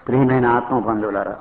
ప్రియమైన ఆత్మ బంధువులారా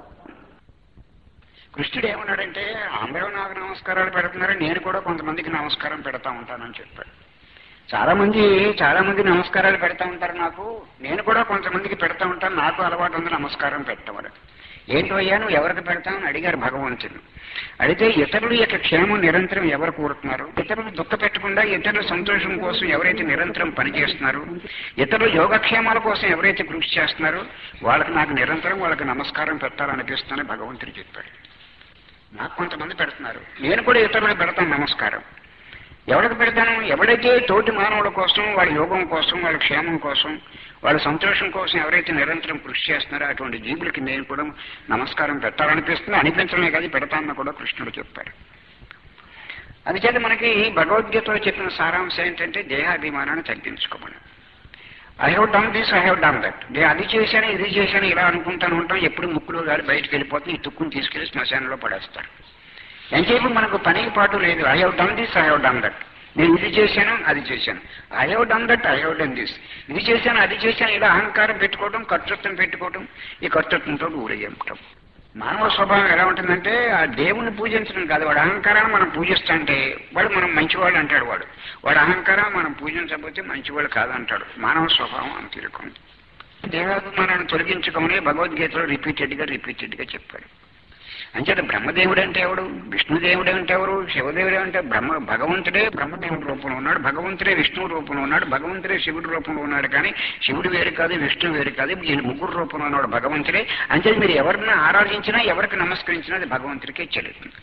కృష్ణుడు ఏమన్నాడంటే అందరూ నాకు నమస్కారాలు పెడుతున్నారు నేను కూడా కొంతమందికి నమస్కారం పెడతా ఉంటానని చెప్పాడు చాలా మంది చాలా మంది నమస్కారాలు పెడతా ఉంటారు నాకు నేను కూడా కొంతమందికి పెడతా ఉంటాను నాకు అలవాటు ఉంది నమస్కారం పెట్టమని ఏంటో అయ్యా నువ్వు ఎవరికి పెడతామని అడిగారు భగవంతుడు అడిగితే ఇతరుల యొక్క క్షేమం నిరంతరం ఎవరు కోరుతున్నారు ఇతరులు దుఃఖ పెట్టకుండా ఇతరుల సంతోషం కోసం ఎవరైతే నిరంతరం పనిచేస్తున్నారు ఇతరుల యోగక్షేమాల కోసం ఎవరైతే కృషి చేస్తున్నారో వాళ్ళకి నాకు నిరంతరం వాళ్ళకి నమస్కారం పెట్టాలనిపిస్తుందని భగవంతుడు చెప్పాడు నాకు కొంతమంది పెడుతున్నారు నేను కూడా ఇతరులకు పెడతాను నమస్కారం ఎవరికి పెడతాను ఎవరైతే తోటి మానవుల కోసం వాళ్ళ యోగం కోసం వాళ్ళ క్షేమం కోసం వాళ్ళ సంతోషం కోసం ఎవరైతే నిరంతరం కృషి చేస్తున్నారో అటువంటి జీవులకి నేను కూడా నమస్కారం పెట్టాలనిపిస్తుంది అనిపించడమే కాదు పెడతానని కూడా కృష్ణుడు చెప్పాడు అందుచేత మనకి భగవద్గీతలో చెప్పిన సారాంశం ఏంటంటే దేహాభిమానాన్ని తగ్గించుకోమని I have done this I have done that నేను అది చేశాను ఇది చేశాను ఇలా అనుకుంటాను ఉంటాం ఎప్పుడు ముక్కులో గాలి బయటకు వెళ్ళిపోతుంది ఈ తుక్కుని తీసుకెళ్లి శ్మశానంలో పడేస్తారు ఎంతసేపు మనకు పని పాటు లేదు I have done this I have done that నేను ఇది చేశాను అది చేశాను I have done that I have done this ఇది చేశాను అది చేశాను ఇలా అహంకారం పెట్టుకోవడం కర్తృత్వం పెట్టుకోవడం ఈ కర్తృత్వంతో ఊరేగింపటం మానవ స్వభావం ఎలా ఉంటుందంటే ఆ దేవుణ్ణి పూజించడం కాదు వాడు అహంకారాన్ని మనం పూజిస్తుంటే వాడు మనం మంచివాడు అంటాడు వాడు వాడు అహంకారం మనం పూజించకపోతే మంచివాడు కాదంటాడు మానవ స్వభావం అంత ఇరుకుంది దేహాభిమానాన్ని తొలగించుకోమని భగవద్గీతలో రిపీటెడ్ గా రిపీటెడ్ గా చెప్పాడు అంచేత బ్రహ్మదేవుడు అంటే ఎవడు విష్ణుదేవుడు అంటే ఎవరు శివదేవుడు అంటే బ్రహ్మ భగవంతుడే బ్రహ్మదేవుడి రూపంలో ఉన్నాడు భగవంతుడే విష్ణువు రూపంలో ఉన్నాడు భగవంతుడే శివుడి రూపంలో ఉన్నాడు కానీ శివుడు వేరు కాదు విష్ణు వేరు కాదు ఈయన ముగ్గురు రూపంలో ఉన్నాడు భగవంతుడే అంచేది మీరు ఎవరిని ఆరాధించినా ఎవరికి నమస్కరించినా అది భగవంతుడికే చెల్లుతుంది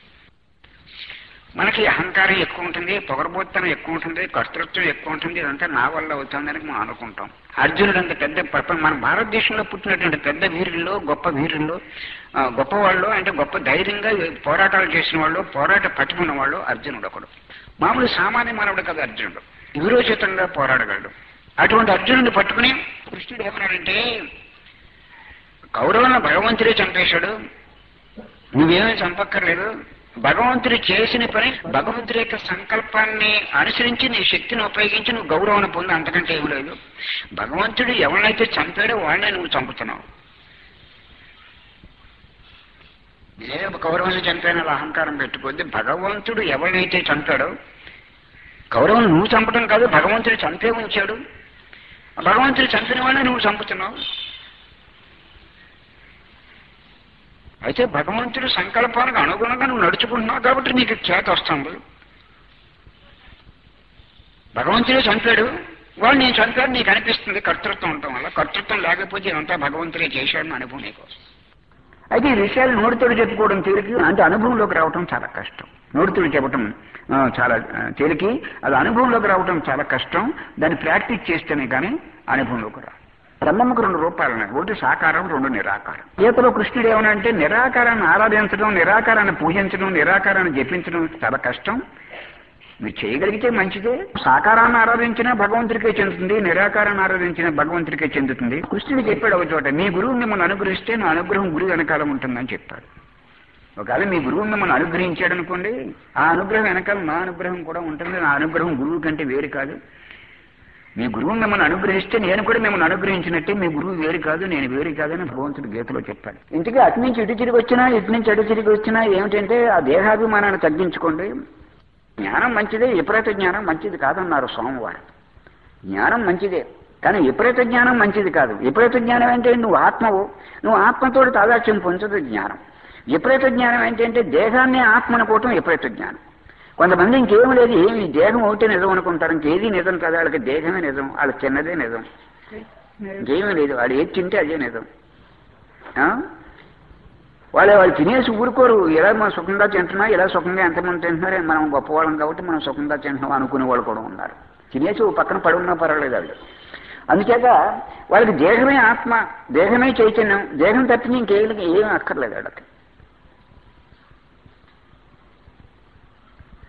మనకి అహంకారం ఎక్కువ ఉంటుంది పొగరబోత్తనం ఎక్కువ ఉంటుంది కర్తృత్వం ఎక్కువ ఉంటుంది ఇదంతా నా వల్ల అవుతుందని మనం అనుకుంటాం అర్జునుడు అంత పెద్ద ప్రపంచ మన భారతదేశంలో పుట్టినటువంటి పెద్ద వీరుల్లో గొప్ప వీరుల్లో ఆ, గొప్ప వాళ్ళు అంటే గొప్ప ధైర్యంగా పోరాటాలు చేసిన వాళ్ళు పోరాట పట్టుకున్న వాళ్ళు అర్జునుడు ఒకడు మామూలు సామాన్య మానవుడు కదా అర్జునుడు విరోచితంగా పోరాడగలడు అటువంటి అర్జునుడిని పట్టుకుని కృష్ణుడు ఏమన్నాడంటే కౌరవులను భగవంతుడే చంపేశాడు నువ్వేమీ చంపక్కర్లేదు భగవంతుడు చేసిన పని భగవంతుడి యొక్క సంకల్పాన్ని అనుసరించి నీ శక్తిని ఉపయోగించి నువ్వు గౌరవం పొంది అంతకంటే ఏం లేదు భగవంతుడు ఎవరినైతే చంపాడో వాళ్ళనే నువ్వు చంపుతున్నావు ఏ కౌరవుని చంపాను అలా అహంకారం పెట్టుకోద్ది భగవంతుడు ఎవరినైతే చంపాడో కౌరవం నువ్వు చంపడం కాదు భగవంతుడు చంపే ఉంచాడు ఆ భగవంతుడు చంపిన వాళ్ళని నువ్వు చంపుతున్నావు అయితే భగవంతుడి సంకల్పానికి అనుగుణంగా నువ్వు నడుచుకుంటున్నావు కాబట్టి నీకు చేత వస్తుంది భగవంతుడే చంపాడు వాడు నేను చంపాడు నీకు అనిపిస్తుంది కర్తృత్వం ఉండటం వల్ల కర్తృత్వం లేకపోతే ఇదంతా భగవంతుడే చేశాడని అనుభవం నీకు వస్తుంది అయితే ఈ విషయాలు నోటితోడు చెప్పుకోవడం తేలికి అంటే అనుభవంలోకి రావటం చాలా కష్టం నోటితోడు చెప్పటం ఆ, చాలా ఆ, తేలికి అది అనుభవంలోకి రావటం చాలా కష్టం దాన్ని ప్రాక్టీస్ చేస్తేనే కానీ అనుభవంలోకి రా బ్రహ్మకు రెండు రూపాయలు ఉన్నాయి ఒకటి సాకారం రెండు నిరాకారం గీతలో కృష్ణుడు ఏమనంటే నిరాకారాన్ని ఆరాధించడం నిరాకారాన్ని పూజించడం నిరాకారాన్ని జపించడం చాలా కష్టం మీరు చేయగలిగితే మంచిదే సాకారాన్ని ఆరాధించినా భగవంతుడికే చెందుతుంది నిరాకారాన్ని ఆరాధించినా భగవంతుడికే చెందుతుంది కృష్ణుడు చెప్పాడు ఒక చోట మీ గురువు మిమ్మల్ని అనుగ్రహిస్తే నా అనుగ్రహం గురువు వెనకాల ఉంటుందని చెప్పాడు ఒకవేళ మీ గురువు మిమ్మల్ని అనుగ్రహించాడు అనుకోండి ఆ అనుగ్రహం వెనకాల నా అనుగ్రహం కూడా ఉంటుంది నా అనుగ్రహం గురువు కంటే వేరు కాదు మీ గురువు మిమ్మల్ని అనుగ్రహిస్తే నేను కూడా మిమ్మల్ని అనుగ్రహించినట్టే మీ గురువు వేరు కాదు నేను వేరు కాదని భగవంతుడు గీతలో చెప్పాడు ఇంటికి అటు నుంచి ఇటు తిరిగి వచ్చినా ఇటు నుంచి అటు తిరిగి వచ్చినా ఏమిటంటే ఆ దేహాభిమానాన్ని తగ్గించుకోండి జ్ఞానం మంచిదే విపరీత జ్ఞానం మంచిది కాదన్నారు స్వామివారు జ్ఞానం మంచిదే కానీ విపరీత జ్ఞానం మంచిది కాదు విపరీత జ్ఞానం అంటే నువ్వు ఆత్మవు నువ్వు ఆత్మతోటి తాదాత్యం పొందుతుంది జ్ఞానం విపరీత జ్ఞానం ఏంటంటే దేహాన్ని ఆత్మ అనుకోవటం విపరీత జ్ఞానం కొంతమంది ఇంకేం లేదు ఏమి దేహం ఒకటే నిజం అనుకుంటారు ఇంకేది నిజం కాదు వాళ్ళకి దేహమే నిజం వాళ్ళకి చిన్నదే నిజం ఇంకేమీ లేదు వాడు ఏది తింటే అదే నిజం ఆ? వాళ్ళు వాళ్ళు తినేసి ఊరుకోరు ఇలా మనం సుఖంగా తింటున్నా ఇలా సుఖంగా ఎంతమంది తింటున్నారే మనం గొప్పవాళ్ళం కాబట్టి మనం సుఖంగా తింటున్నాం అనుకునే వాళ్ళు కూడా ఉన్నారు తినేసి ఓ పక్కన పడి ఉన్నా పర్వాలేదు వాళ్ళు అందుచేత వాళ్ళకి దేహమే ఆత్మ దేహమే చైతన్యం దేహం తప్పించి ఇంకేం ఏమీ అక్కర్లేదు వాళ్ళకి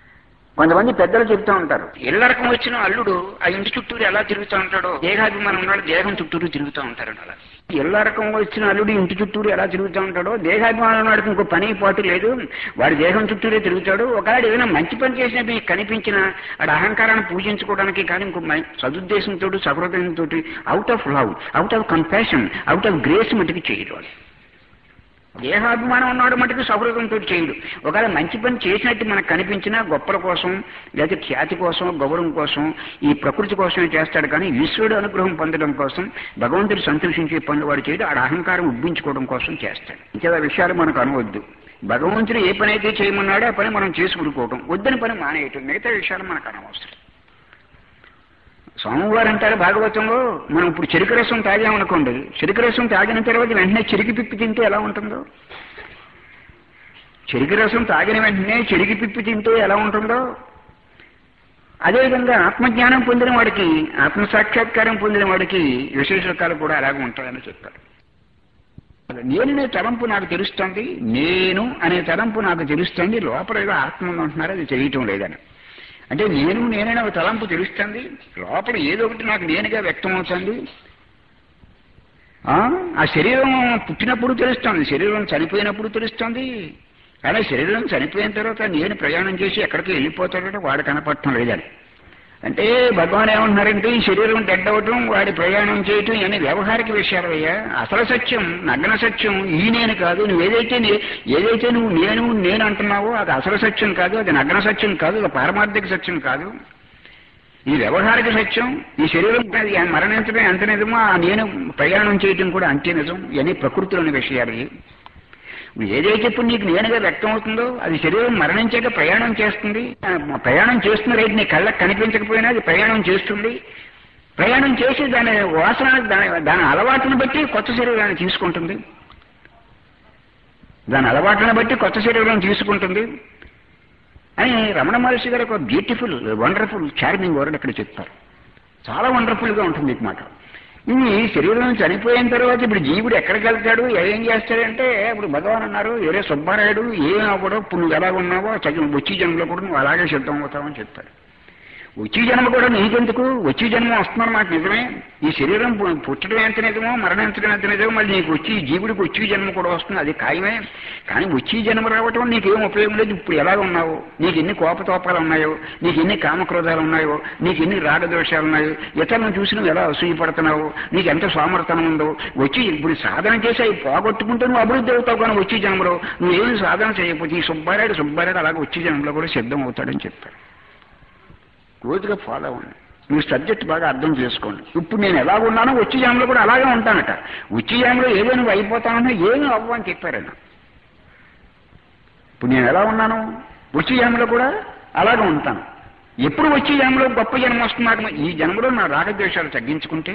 కొంతమంది పెద్దలు చెప్తూ ఉంటారు ఇళ్ళరకం వచ్చిన అల్లుడు ఆ ఇంటి చుట్టూరు ఎలా తిరుగుతూ ఉంటాడో దేహాభిమానం ఉన్నాడు దేహం చుట్టూరు తిరుగుతూ ఉంటారు అలా ఇళ్ళరకం వచ్చిన అల్లుడు ఇంటి చుట్టూరు ఎలా తిరుగుతూ ఉంటాడో దేహాభిమానం ఉన్నాడు ఇంకో పని పాటు లేదు వాడి దేహం చుట్టూరే తిరుగుతాడు ఒకవేళ ఏదైనా మంచి పని చేసినప్పుడు మీకు కనిపించిన వాడి అహంకారాన్ని పూజించుకోవడానికి కానీ ఇంకో మం- సదుద్దేశంతో సహృదయంతో out of love out of compassion out of grace మటుకు చేయడు వాడు దేహాభిమానం ఉన్నాడు మటుకు సౌహృదంతో చేయడు ఒకవేళ మంచి పని చేసినట్టు మనకు కనిపించినా గొప్పల కోసం లేదా ఖ్యాతి కోసం గౌరవం కోసం ఈ ప్రకృతి కోసమే చేస్తాడు కానీ ఈశ్వరుడు అనుగ్రహం పొందడం కోసం భగవంతుడు సంతోషించే పనులు వాడు చేయడు ఆడ అహంకారం ఉబ్బించుకోవడం కోసం చేస్తాడు ఇంకా విషయాలు మనకు అనవద్దు భగవంతుడు ఏ పని అయితే చేయమన్నాడో ఆ పని మనం చేసుకుడుకోవటం వద్దని పని మానేయటం మిగతా విషయాలు మనకు అనవసరం స్వామివారు అంటారు భాగవతంలో మనం ఇప్పుడు చెరుకు రసం తాగామనుకోండి చెరుకు రసం తాగిన తర్వాత వెంటనే చెరుకు పిప్పి తింటే ఎలా ఉంటుందో చెరుకు రసం తాగిన వెంటనే చెరుకు పిప్పి తింటే ఎలా ఉంటుందో అదేవిధంగా ఆత్మజ్ఞానం పొందిన వాడికి ఆత్మ సాక్షాత్కారం పొందిన వాడికి విశేషకాలు కూడా అలాగే ఉంటాయని చెప్పారు నేను అనే తలంపు నాకు తెలుస్తుంది నేను అనే తలంపు నాకు తెలుస్తుంది లోపల ఏదో ఆత్మ ఉంది అంటున్నారు అది తెలియటం లేదని అంటే నేను నేనైనా ఒక తలంపు తెలుస్తుంది లోపల ఏదో ఒకటి నాకు నేనుగా వ్యక్తం అవుతుంది ఆ ఆ శరీరం పుట్టినప్పుడు తెలుస్తుంది శరీరం చనిపోయినప్పుడు తెలుస్తుంది కానీ శరీరం చనిపోయిన తర్వాత నేను ప్రయాణం చేసి ఎక్కడికి వెళ్ళిపోతాడంటే వాడు కనపడటం లేదని అంటే భగవాన్ ఏమంటున్నారంటే ఈ శరీరం డెడ్ అవటం వాడి ప్రయాణం చేయటం ఇవన్నీ వ్యవహారిక విషయాలు అయ్యా అసలు సత్యం నగ్న సత్యం ఈ నేను కాదు నువ్వు ఏదైతే నే- ఏదైతే నువ్వు నేను నేను అంటున్నావో అది అసలు సత్యం కాదు అది నగ్న సత్యం కాదు అది పారమార్థిక సత్యం కాదు ఈ వ్యవహారిక సత్యం ఈ శరీరం అది మరణించడం ఎంత నిజమో ఆ నేను ప్రయాణం చేయటం కూడా అంతే నిజం ఇవన్నీ ప్రకృతిలోని విషయాలు ఇవి. ఏదైతే ఇప్పుడు నీకు నేనుగా వ్యక్తం అవుతుందో అది శరీరం మరణించాక ప్రయాణం చేస్తుంది ఆ, ప్రయాణం చేస్తున్న రేటు నీ కళ్ళకు కనిపించకపోయినా అది ప్రయాణం చేస్తుంది ప్రయాణం చేసి దాని వాసన దాని దాని అలవాటును బట్టి కొత్త శరీరాన్ని తీసుకుంటుంది దాని అలవాటును బట్టి కొత్త శరీరం తీసుకుంటుంది అని రమణ మహర్షి గారు ఒక బ్యూటిఫుల్ వండర్ఫుల్ చార్మింగ్ వర్డ్ అక్కడ చెప్తారు చాలా వండర్ఫుల్ గా ఉంటుంది ఈ మాట ఇది శరీరం చనిపోయిన తర్వాత ఇప్పుడు జీవుడు ఎక్కడికి వెళ్తాడు ఏం చేస్తాడంటే ఇప్పుడు భగవాన్ అన్నారు ఏరే సుబ్బారాయుడు ఏం అవ్వడో ఇప్పుడు నువ్వు ఎలా ఉన్నావో చక్కగా వచ్చి జన్మలో కూడా నువ్వు అలాగే సిద్ధం అవుతావని చెప్తాడు వచ్చి జన్మ కూడా నీకెందుకు వచ్చి జన్మ వస్తుందని నాకు నిజమే ఈ శరీరం పు- పుట్టడం ఎంత నిజమో మరణించడం ఎంత నిజమో మళ్ళీ నీకు వచ్చి జీవుడికి వచ్చి జన్మ కూడా వస్తుంది అది ఖాయమే కానీ వచ్చి జన్మ రావటం నీకేం ఉపయోగం లేదు ఇప్పుడు ఎలా ఉన్నావు నీకు ఎన్ని కోపతోపాలు ఉన్నాయో నీకు ఎన్ని కామక్రోధాలు ఉన్నాయో నీకు ఎన్ని రాగదోషాలు ఉన్నాయో ఇతరులను చూసి నువ్వు ఎలా అసూయపడుతున్నావు నీకు ఎంత సోమర్థనం ఉందో వచ్చి ఇప్పుడు సాధన చేసి అవి పోగొట్టుకుంటే నువ్వు అభివృద్ధి అవుతావు కానీ వచ్చి జన్మలో నువ్వు ఏమి సాధన చేయకపోతే ఈ సుబ్బారాయుడు సుబ్బారాయుడు అలాగే వచ్చి జన్మలో కూడా సిద్ధం అవుతాడని చెప్పాడు క్లోజ్గా ఫాలో అవ్వండి మీరు సబ్జెక్ట్ బాగా అర్థం చేసుకోండి ఇప్పుడు నేను ఎలా ఉన్నానో వచ్చే జామలో కూడా అలాగే ఉంటానట వచ్చే జామలో ఏదో నువ్వు అయిపోతానన్నా ఏమీ అవ్వ అని చెప్పారన్న ఇప్పుడు నేను ఎలా ఉన్నాను వచ్చే జన్మలో కూడా అలాగే ఉంటాను ఎప్పుడు వచ్చే జన్మలో గొప్ప జన్మ వస్తున్నాడు ఈ జన్మలో నా రాగద్వేషాలు తగ్గించుకుంటే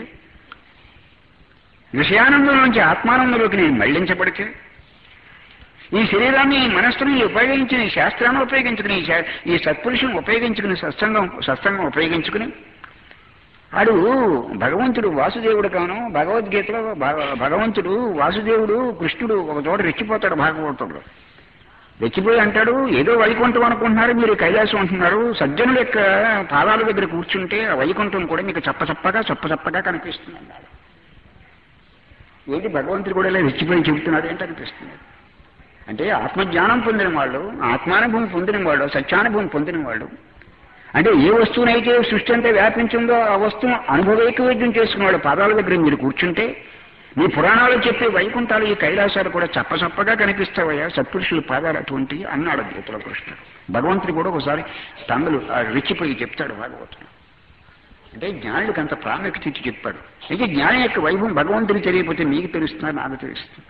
విషయానందం నుంచి ఆత్మానందంలోకి నేను మళ్లించబడితే ఈ శరీరాన్ని ఈ మనస్సుని ఉపయోగించిన ఈ శాస్త్రాన్ని ఉపయోగించుకుని ఈ శా- ఈ సత్పురుషుని ఉపయోగించుకుని సత్సంగం సత్సంగం ఉపయోగించుకుని ఆడు భగవంతుడు వాసుదేవుడు కాను భగవద్గీతలో భగ- భగవంతుడు వాసుదేవుడు కృష్ణుడు ఒక చోట రెచ్చిపోతాడు భాగవతుడు రెచ్చిపోయి అంటాడు ఏదో వైకుంఠం అనుకుంటున్నారు మీరు కైలాసం అంటున్నారు సజ్జనుల యొక్క పాదాల దగ్గర కూర్చుంటే ఆ వైకుంఠం కూడా మీకు చప్పచప్పగా చప్పచప్పగా కనిపిస్తుంది అన్నాడు ఏంటి భగవంతుడు కూడా ఇలా రెచ్చిపోయి చెబుతున్నాడు ఏంటి అనిపిస్తుంది అంటే ఆత్మజ్ఞానం పొందిన వాళ్ళు ఆత్మానుభవం పొందిన వాళ్ళు సత్యానుభవం పొందిన వాళ్ళు అంటే ఏ వస్తువునైతే సృష్టి అంతా వ్యాపించిందో ఆ వస్తువును అనుభవైకవేద్యం చేసుకున్నవాడు పాదాల దగ్గర మీరు కూర్చుంటే మీ పురాణాలు చెప్పే వైకుంఠాలు ఈ కైలాసాలు కూడా చప్పచప్పగా కనిపిస్తావయ్యా సత్పురుషుల పాదాలు అటువంటి అన్నాడు గీతలో కృష్ణుడు భగవంతుడు కూడా ఒకసారి తమ్ములు రెచ్చిపోయి చెప్తాడు భాగవతుడు అంటే జ్ఞానుడికి అంత ప్రాముఖ్యత ఇచ్చి చెప్పాడు అయితే జ్ఞానం యొక్క వైభవం భగవంతుడికి తెలియకపోతే మీకు తెలుస్తున్నా నాకు తెలుస్తుంది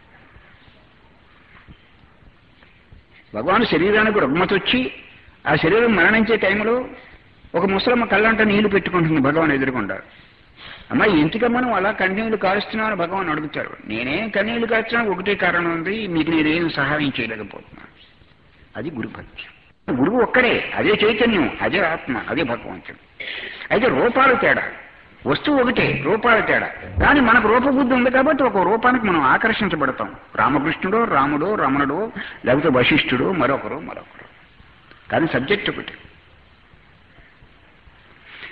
భగవాన్ శరీరానికి రుగ్మత వచ్చి ఆ శరీరం మరణించే టైంలో ఒక ముసలమ్మ కళ్ళంట నీళ్లు పెట్టుకుంటుంది భగవాన్ ఎదురుకుండా అమ్మా ఎందుకమ్మా నువ్వు అలా కన్నీళ్లు కారుస్తున్నావు అని భగవాన్ అడుగుతారు నేనేం కన్నీళ్లు కారుస్తున్నా ఒకటే కారణం ఉంది మీకు నేనేం సహాయం చేయలేకపోతున్నాను అది గురు భక్తి గురువు ఒక్కడే అదే చైతన్యం అదే ఆత్మ అదే భగవంతుడు అయితే రూపాలు తేడా వస్తువు ఒకటే రూపాలు తేడా కానీ మనకు రూపబుద్ధి ఉంది కాబట్టి ఒక రూపానికి మనం ఆకర్షించబడతాం రామకృష్ణుడో రాముడో రమణుడో లేకపోతే వశిష్ఠుడో మరొకరు మరొకరు కానీ సబ్జెక్ట్ ఒకటి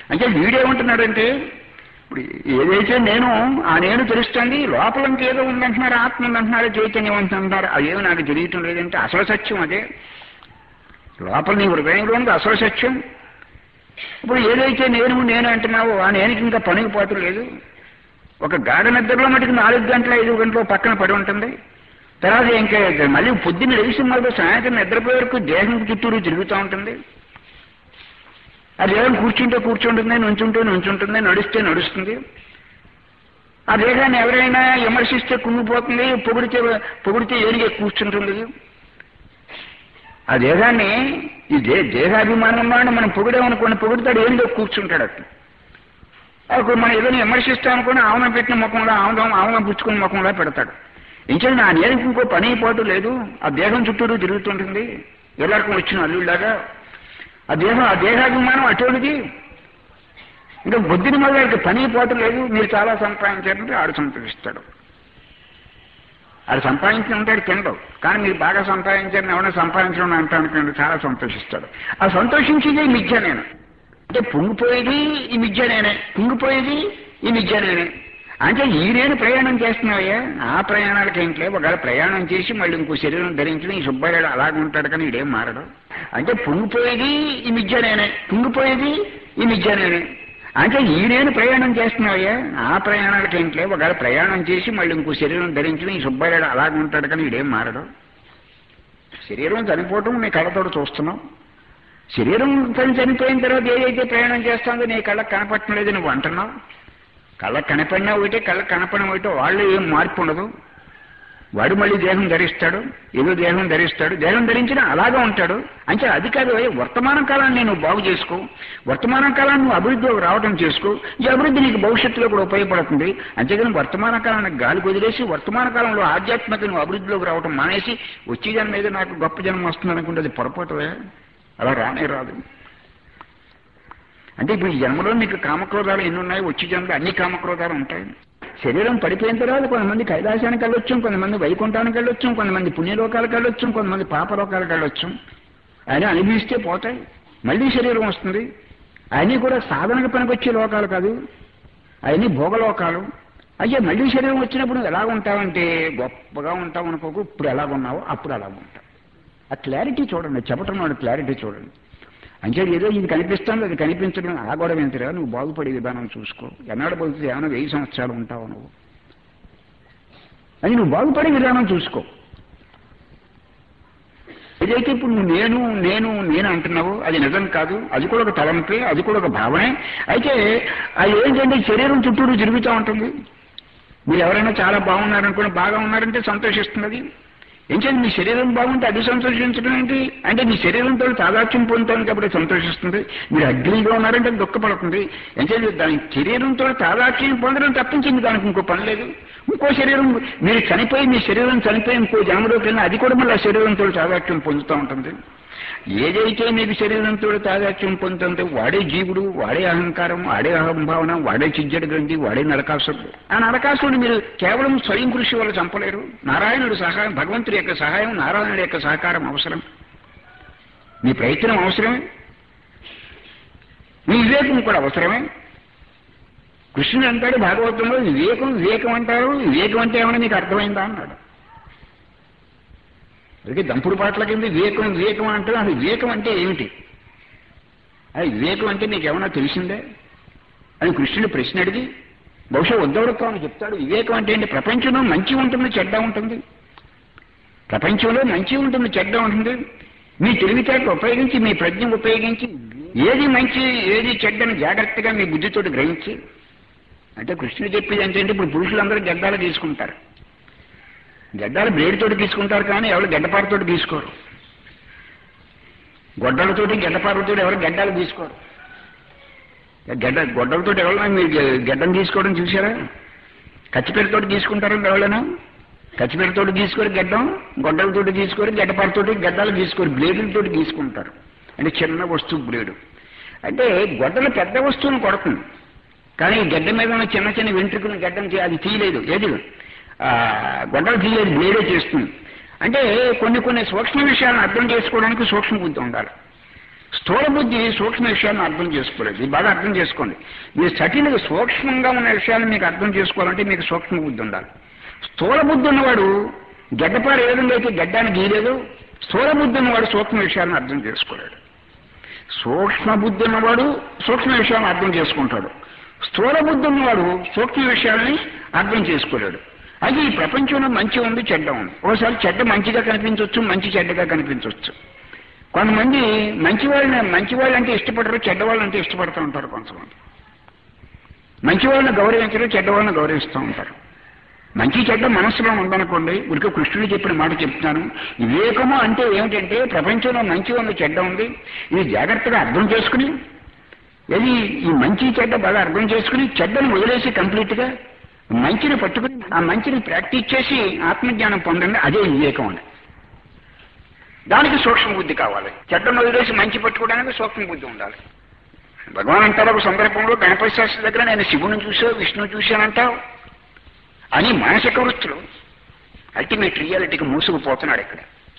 అంటే వీడేమంటున్నాడంటే ఇప్పుడు ఏదైతే నేను ఆ నేను తెలుస్తుంది లోపల ఇంకేదో ఉందంటున్నారు ఆత్మ ఉందంటున్నారు చైతన్యం అంటున్నారు అదేమో నాకు తెలియటం లేదంటే అసలు సత్యం అదే లోపల నీ హృదయంలో ఉంది అసలు సత్యం ఇప్పుడు ఏదైతే నేను నేను అంటున్నావో ఆ నేనికి ఇంకా పనికి పోతు లేదు ఒక గాఢ నిద్రలో మటుకు నాలుగు గంటల ఐదు గంటల పక్కన పడి ఉంటుంది తర్వాత ఇంకా మళ్ళీ పొద్దున్న లేచి మళ్ళీ సాయంత్రం నిద్రపోయే వరకు దేహం చుట్టూరు తిరుగుతూ ఉంటుంది ఆ దేహం కూర్చుంటే కూర్చుంటుంది నుంచుంటే నుంచుంటుంది నడుస్తే నడుస్తుంది ఆ దేహాన్ని ఎవరైనా విమర్శిస్తే కుంగిపోతుంది పొగిడితే పొగిడితే ఏనిగే కూర్చుంటుంది ఆ దేహాన్ని ఈ దే దేహాభిమానం ఉన్నాడు మనం పొగిడామనుకోండి పొగిడితాడు ఏనిగా కూర్చుంటాడు అట్లా అప్పుడు మనం ఏదైనా విమర్శిస్తాం అనుకుని ఆవున పెట్టిన ముఖంలో ఆవుదం ఆవున పుచ్చుకున్న ముఖంలో పెడతాడు ఇంకేంటి నా నేలకు ఇంకో పని అయిపోతూ లేదు ఆ దేహం చుట్టూరు తిరుగుతుంటుంది ఎల్లరికం వచ్చిన అల్లుళ్ళలాగా ఆ దేహం ఆ దేహాభిమానం అటువంటిది ఇంకా బుద్ధిని మొదలకి పని అయిపోవటం లేదు మీరు చాలా సంపాదించారంటే ఆడు సంతోషిస్తాడు ఆడు సంపాదించిన ఉంటాడు తినడు కానీ మీరు బాగా సంపాదించారని ఎవరైనా సంపాదించడం అంటాను చాలా సంతోషిస్తాడు ఆ సంతోషించేదే మిథ్య నేను అంటే పొంగిపోయేది ఈ మిథ్య నేనే పొంగిపోయేది ఈ మిథ్య నేనే అంటే ఈ నేను ప్రయాణం చేస్తున్నావయ్యా ఆ ప్రయాణాలకి ఏంట్లే ఒకవేళ ప్రయాణం చేసి మళ్ళీ ఇంకో శరీరం ధరించడం ఈ సుబ్బారాడు అలాగే ఉంటాడు కానీ ఇదేం మారడు అంటే పొంగిపోయేది ఈ మిథ్య నేనే పొంగిపోయేది ఈ మిథ్య నేనే అంటే ఈ నేను ప్రయాణం చేస్తున్నావయ్యా ఆ ప్రయాణాలకి ఏంట్లే ఒకవేళ ప్రయాణం చేసి మళ్ళీ ఇంకో శరీరం ధరించడం ఈ సుబ్బారాడు అలాగే ఉంటాడు కానీ ఇదేం మారడు శరీరం చనిపోవటం నీ కళ్ళతోటి చూస్తున్నాం శరీరం తను చనిపోయిన తర్వాత ఏదైతే ప్రయాణం చేస్తుందో నీ కళ్ళకు కనపడటం లేదు నువ్వు అంటున్నావు కళ్ళకు కనపడినా ఒకటే కళ్ళకు కనపడిన ఒకటే వాళ్ళు ఏం మార్పు ఉండదు వాడు మళ్ళీ దేహం ధరిస్తాడు ఏదో దేహం ధరిస్తాడు దేహం ధరించినా అలాగే ఉంటాడు అంటే అది కాదు ఏ వర్తమాన కాలాన్ని నువ్వు బాగు చేసుకో వర్తమాన కాలాన్ని నువ్వు అభివృద్ధిలోకి రావడం చేసుకో ఈ అభివృద్ధి నీకు భవిష్యత్తులో కూడా ఉపయోగపడుతుంది అంతేగాని వర్తమాన కాలానికి గాలి వదిలేసి వర్తమాన కాలంలో ఆధ్యాత్మిక నువ్వు అభివృద్ధిలోకి రావడం మానేసి వచ్చే జన్మ మీద నాకు గొప్ప జన్మ వస్తుంది అనుకుంటే అది పొరపాటువే అలా రానే రాదు అంటే ఇప్పుడు ఈ జన్మలో నీకు కామక్రోధాలు ఎన్ని ఉన్నాయి వచ్చే జన్మలో అన్ని కామక్రోధాలు ఉంటాయి శరీరం పడిపోయిన తర్వాత కొంతమంది కైలాసానికి వెళ్ళొచ్చు కొంతమంది వైకుంఠానికి వెళ్ళొచ్చు కొంతమంది పుణ్యలోకాలకు వెళ్ళొచ్చు కొంతమంది పాపలోకాలకు వెళ్ళొచ్చు అని అనిపిస్తే పోతాయి మళ్ళీ శరీరం వస్తుంది అవన్నీ కూడా సాధనకు పనికొచ్చే లోకాలు కాదు అవన్నీ భోగలోకాలు అయ్యే మళ్ళీ శరీరం వచ్చినప్పుడు నువ్వు ఎలా ఉంటావంటే గొప్పగా ఉంటావు అనుకోకు ఇప్పుడు ఎలాగున్నావో అప్పుడు అలాగ ఉంటావు ఆ క్లారిటీ చూడండి చెప్పటం వాడు క్లారిటీ చూడండి అంటే ఏదో ఇది కనిపిస్తుంది అది కనిపించడం ఆ గొడవ ఏంటిరా నువ్వు బాగుపడే విధానం చూసుకో ఎన్నాడు బతుకుతుంది ఏమైనా వెయ్యి సంవత్సరాలు ఉంటావు నువ్వు అది నువ్వు బాగుపడే విధానం చూసుకో ఏదైతే ఇప్పుడు నువ్వు నేను నేను నేను అంటున్నావు అది నిజం కాదు అది కూడా ఒక తలంపే అది కూడా ఒక భావనే అయితే అది ఏంటంటే శరీరం చుట్టూరు తిరుగుతూ ఉంటుంది మీరు ఎవరైనా చాలా బాగున్నారనుకుని బాగా ఉన్నారంటే సంతోషిస్తుంది ఏంటంటే మీ శరీరం బాగుంటే అది సంతోషించడం ఏంటి అంటే మీ శరీరంతో తాదాత్యం పొందుతాను కాబట్టి సంతోషిస్తుంది మీరు అగ్నిగా ఉన్నారంటే దుఃఖపడుతుంది ఏంటంటే దాని శరీరంతో తాదాత్యం పొందడం తప్పించింది దానికి ఇంకో పని లేదు ఇంకో శరీరం మీరు చనిపోయి మీ శరీరం చనిపోయి ఇంకో జన్మలోకి వెళ్ళినా అది కూడా మళ్ళీ ఆ శరీరంతో తాదాత్యం పొందుతూ ఉంటుంది ఏదైతే మీకు శరీరంతో తాదాత్యం పొందుతుందో వాడే జీవుడు వాడే అహంకారం వాడే అహంభావన వాడే చిజ్జడి గ్రంథి వాడే నరకాసురుడు ఆ నరకాసురుడు మీరు కేవలం స్వయం కృషి వల్ల చంపలేరు నారాయణుడు సహాయం భగవంతుడి యొక్క సహాయం నారాయణుడి యొక్క సహకారం అవసరం మీ ప్రయత్నం అవసరమే మీ వివేకం కూడా అవసరమే కృష్ణుడు అంటాడు భాగవతంలో వివేకం వివేకం అంటారు వివేకం అంటే ఏమన్నా నీకు అర్థమైందా అన్నాడు అందుకే దంపుడు పాటల కింద వివేకం వివేకం అంటే అది వివేకం అంటే ఏమిటి అది వివేకం అంటే నీకు ఏమన్నా తెలిసిందే అని కృష్ణుడు ప్రశ్న అడిగి బహుశా ఉద్దవుడుతో అని చెప్తాడు వివేకం అంటే ఏంటి ప్రపంచంలో మంచి ఉంటుంది చెడ్డ ఉంటుంది ప్రపంచంలో మంచి ఉంటుంది చెడ్డ ఉంటుంది మీ తెలివితేటలు ఉపయోగించి మీ ప్రజ్ఞ ఉపయోగించి ఏది మంచి ఏది చెడ్డని జాగ్రత్తగా మీ బుద్ధితోటి గ్రహించి అంటే కృష్ణుడు చెప్పేది ఏంటంటే ఇప్పుడు పురుషులందరూ గడ్డాలు తీసుకుంటారు గడ్డాలు బ్లేడ్తోటి తీసుకుంటారు కానీ ఎవరు గడ్డపారతోటి తీసుకోరు గొడ్డలతోటి గడ్డపారతోటి ఎవరు గడ్డాలు తీసుకోరు గడ్డ గొడ్డలతోటి ఎవరైనా మీరు గడ్డం తీసుకోవడం చూసారా కచ్చిపెడతోటి తీసుకుంటారండి ఎవరైనా కచ్చిపెడతోటి తీసుకొని గడ్డం గొడ్డలతోటి తీసుకొని గడ్డపారతోటి గడ్డాలు తీసుకొని బ్లేడులతోటి తీసుకుంటారు అంటే చిన్న వస్తువు బ్లేడు అంటే గొడ్డలు పెద్ద వస్తువును కొడుతుంది కానీ గడ్డ మీద ఉన్న చిన్న చిన్న వెంట్రుకలను గడ్డం చే- అది తీయలేదు ఏది ఆ, గొడ్డలు తీయలేదు బ్లేడే చేస్తుంది అంటే కొన్ని కొన్ని సూక్ష్మ విషయాలను అర్థం చేసుకోవడానికి సూక్ష్మ బుద్ధి ఉండాలి స్థూల బుద్ధి సూక్ష్మ విషయాన్ని అర్థం చేసుకోలేదు ఇది బాగా అర్థం చేసుకోండి మీరు సటిల్గా సూక్ష్మంగా ఉన్న విషయాన్ని మీకు అర్థం చేసుకోవాలంటే మీకు సూక్ష్మ బుద్ధి ఉండాలి స్థూల బుద్ధి ఉన్నవాడు గడ్డపారు ఏ విధంగా అయితే గడ్డాన్ని గీయలేదు స్థూల బుద్ధి ఉన్నవాడు సూక్ష్మ విషయాన్ని అర్థం చేసుకోలేడు సూక్ష్మ బుద్ధి ఉన్నవాడు సూక్ష్మ విషయాన్ని అర్థం చేసుకుంటాడు స్థూల బుద్ధి ఉన్నవాడు సూక్ష్మ విషయాల్ని అర్థం చేసుకోలేడు అది ఈ ప్రపంచంలో మంచి ఉంది చెడ్డ ఉంది ఓసారి చెడ్డ మంచిగా కనిపించవచ్చు మంచి చెడ్డగా కనిపించవచ్చు కొంతమంది మంచి వాళ్ళని మంచి వాళ్ళంటే ఇష్టపడరు చెడ్డ వాళ్ళంటే ఇష్టపడుతూ ఉంటారు కొంతమంది మంచి వాళ్ళని గౌరవించరు చెడ్డ వాళ్ళని గౌరవిస్తూ ఉంటారు మంచి చెడ్డ మనసులో ఉందనుకోండి ఉడిక కృష్ణుడు చెప్పిన మాట చెప్తున్నాను వివేకము అంటే ఏమిటంటే ప్రపంచంలో మంచి ఉంది చెడ్డ ఉంది ఇది జాగ్రత్తగా అర్థం చేసుకుని ఇది ఈ మంచి చెడ్డ బాగా అర్థం చేసుకుని చెడ్డను వదిలేసి కంప్లీట్ గా మంచిని పట్టుకుని ఆ మంచిని ప్రాక్టీస్ చేసి ఆత్మజ్ఞానం పొందండి అదే వివేకం అండి దానికి సూక్ష్మ బుద్ధి కావాలి చెడ్డను వదిలేసి మంచి పట్టుకోవడానికి సూక్ష్మ బుద్ధి ఉండాలి భగవాన్ అంటారు ఒక సందర్భంలో గణపతి శాస్త్రి దగ్గర నేను శివుని చూసావు విష్ణువు చూశానంటావు అని మానసిక వృత్తులు అల్టిమేట్ రియాలిటీకి మూసుకుపోతున్నాడు ఇక్కడ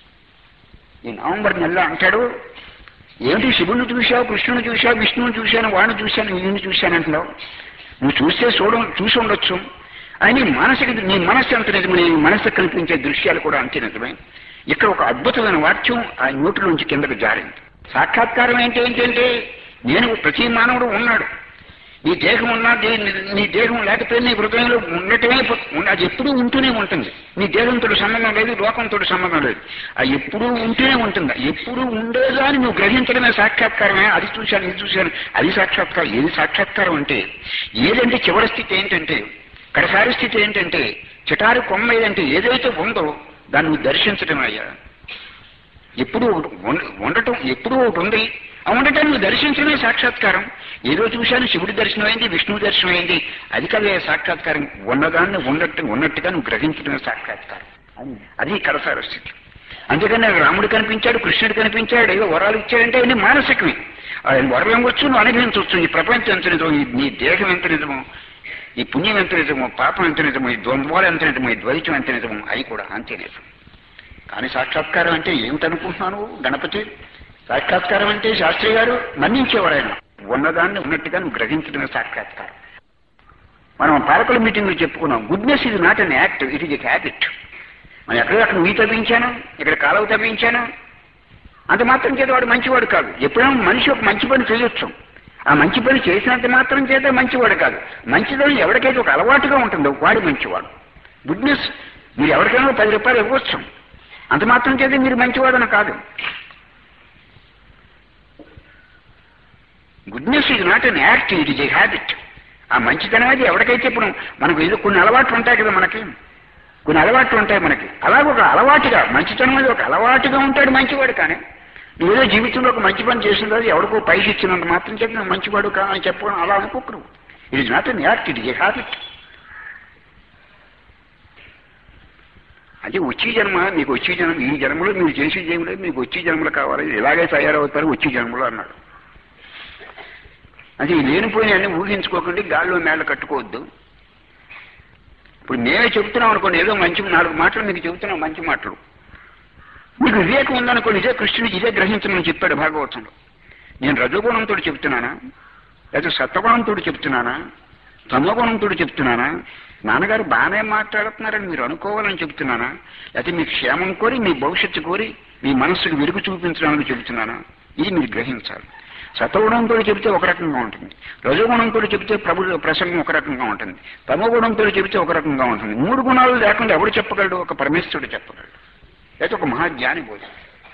ఈ నవంబర్ నెలలో అంటాడు ఏమిటి శివుని చూశావు కృష్ణుని చూశావు విష్ణువుని చూశాను వాడిని చూశాను వీడిని చూశాను అంటున్నావు నువ్వు చూస్తే చూడ చూసి ఉండొచ్చు అని మానసిక నీ మనస్సు ఎంత నిజమే నీ మనస్సు కల్పించే దృశ్యాలు కూడా అంతే నిజమే ఇక్కడ ఒక అద్భుతమైన వాక్యం ఆ నోటిలోంచి కిందకు జారింది సాక్షాత్కారం ఏంటి ఏంటంటే నేను ప్రతి మానవుడు ఉన్నాడు నీ దేహం ఉన్నా దే- నీ దేహం లేకపోతే నీ హృదయంలో ఉండటమే ప- ఉన్న- అది ఎప్పుడూ ఉంటూనే ఉంటుంది నీ దేహంతో సంబంధం లేదు లోకంతో సంబంధం లేదు అది ఎప్పుడూ ఉంటూనే ఉంటుంది ఎప్పుడూ ఉండేదాన్ని నువ్వు గ్రహించడమే సాక్షాత్కారమే అది చూశాను ఇది చూశాను అది సాక్షాత్కారం ఏది సాక్షాత్కారం అంటే ఏదంటే చివరి స్థితి ఏంటంటే కడసారి స్థితి ఏంటంటే చిటారు కొమ్మ ఏదంటే ఏదైతే ఉందో దాన్ని నువ్వు దర్శించడం అయ్యా ఎప్పుడు ఉండ- ఉండటం ఎప్పుడూ ఒకటి ఉంది ఆ ఉండటాన్ని నువ్వు దర్శించడమే సాక్షాత్కారం ఏదో చూశాను శివుడి దర్శనం అయింది విష్ణువు దర్శనం అయింది అది కదే సాక్షాత్కారం ఉన్నదాన్ని ఉన్నట్టు ఉన్నట్టుగా నువ్వు గ్రహించడమే సాక్షాత్కారం అది- అది కడసార స్థితి అందుకని నాకు రాముడు కనిపించాడు కృష్ణుడు కనిపించాడు ఏదో వరాలు ఇచ్చాడంటే అన్ని మానసికమే ఆయన వరం ఇవ్వచ్చు నువ్వు అనుభవించవచ్చు ఈ ప్రపంచం ఎంత నిజమో ఈ నీ దేహం ఎంత నిజమో ఈ పుణ్యం ఎంత నిజమో పాపం ఎంత నిజమో ఈ ద్వంద్వాలు ఎంత నిజమో ఈ ద్వైతం ఎంత నిజమో అవి కూడా అంతే నిజం కానీ సాక్షాత్కారం అంటే ఏమిటనుకుంటున్నాను గణపతి సాక్షాత్కారం అంటే శాస్త్రి గారు మన్నించేవారు ఆయన ఉన్నదాన్ని ఉన్నట్టుగా నువ్వు గ్రహించడమే సాక్షాత్కారం మనం పాలకుల మీటింగ్ లో చెప్పుకున్నాం గుడ్నెస్ ఇది not an act it is a habit మనం ఎక్కడ అక్కడ మీ తవ్వించాను ఇక్కడ కాలువ తవ్వించాను అంత మాత్రం చేత వాడు మంచివాడు కాదు ఎప్పుడైనా మనిషి ఒక మంచి పని చేయొచ్చు ఆ మంచి పని చేసినంత మాత్రం చేత మంచివాడు కాదు మంచిదని ఎవరికైతే ఒక అలవాటుగా ఉంటుందో వాడు మంచివాడు గుడ్నెస్ మీరు ఎవరికైనా పది రూపాయలు ఇవ్వచ్చు అంత మాత్రం చేత మీరు మంచివాడని కాదు గుడ్నెస్ ఇది not an act it is a habit ఆ మంచితనం అది ఎవరికైతే ఇప్పుడు మనకు ఏదో కొన్ని అలవాట్లు ఉంటాయి కదా మనకి కొన్ని అలవాట్లు ఉంటాయి మనకి అలాగే ఒక అలవాటుగా మంచితనం అనేది ఒక అలవాటుగా ఉంటాడు మంచివాడు కానీ నువ్వు ఏదో జీవితంలో ఒక మంచి పని చేసిన తర్వాత ఎవరికో పైకి ఇచ్చినంత మాత్రం చెప్పి నువ్వు మంచివాడు కా అని చెప్పడం అలా అనుకోకరు it is not an act it is a habit అంటే వచ్చే జన్మ మీకు వచ్చే జన్మ ఈ జన్మలో మీరు చేసే జన్మలో మీకు వచ్చే జన్మలు కావాలి ఇలాగే తయారవుతారు వచ్చే జన్మలో అన్నాడు అది లేనిపోయిన అన్ని ఊహించుకోకండి గాల్లో మేళ్ళ కట్టుకోవద్దు ఇప్పుడు మేమే చెబుతున్నాం అనుకోండి ఏదో మంచి నాలుగు మాటలు మీకు చెబుతున్నాం మంచి మాటలు మీకు వివేకం ఉందనుకోండి ఇదే కృష్ణుడికి ఇదే గ్రహించమని చెప్పాడు భాగవతంలో నేను రజోగుణంతో చెప్తున్నానా లేదా సత్వగుణంతో చెప్తున్నానా తమోగుణంతో చెప్తున్నానా నాన్నగారు బాగానే మాట్లాడుతున్నారని మీరు అనుకోవాలని చెప్తున్నానా లేకపోతే మీ క్షేమం కోరి మీ భవిష్యత్తు కోరి మీ మనస్సుకు వెలుగు చూపించడానికి చెబుతున్నానా ఇది మీరు గ్రహించాలి సత్వగుణంతో చెబితే ఒక రకంగా ఉంటుంది రజోగుణంతో చెబితే ప్రభు ప్రసంగం ఒక రకంగా ఉంటుంది తమోగుణంతో చెబితే ఒక రకంగా ఉంటుంది మూడు గుణాలు లేకుండా ఎవడు చెప్పగలడు ఒక పరమేశ్వరుడు చెప్పగలడు లేకపోతే ఒక మహాజ్ఞాని బోధ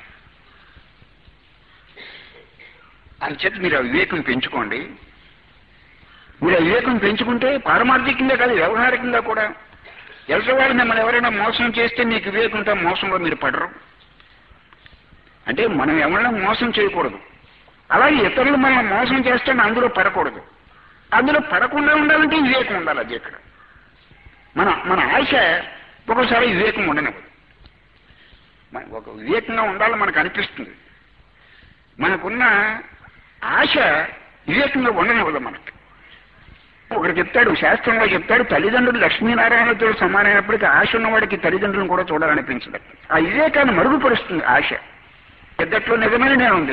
అంచేత మీరు ఆ వివేకం పెంచుకోండి మీరు ఆ వివేకం పెంచుకుంటే పారమార్థికంగా కాదు వ్యవహారికంగా కూడా ఎలసవాడు మిమ్మల్ని ఎవరైనా మోసం చేస్తే మీకు వివేకం ఉంటే మోసంలో మీరు పడరు అంటే మనం ఎవరైనా మోసం చేయకూడదు అలాగే ఇతరులు మనల్ని మోసం చేస్తే అందులో పడకూడదు అందులో పడకుండా ఉండాలంటే వివేకం ఉండాలి అది ఇక్కడ మన మన ఆశ ఒక్కోసారి వివేకం ఉండనివ్వదు మన ఒక వివేకంగా ఉండాలని మనకు అనిపిస్తుంది మనకున్న ఆశ వివేకంగా ఉండనివ్వదు మనకి ఒకడు చెప్తాడు శాస్త్రంలో చెప్తాడు తల్లిదండ్రులు లక్ష్మీనారాయణతో సమానమైనప్పటికీ ఆశ ఉన్నవాడికి తల్లిదండ్రులను కూడా చూడాలనిపించదు ఆ వివేకాన్ని మరుగుపరుస్తుంది ఆశ పెద్దట్లో నిజమేనే ఉంది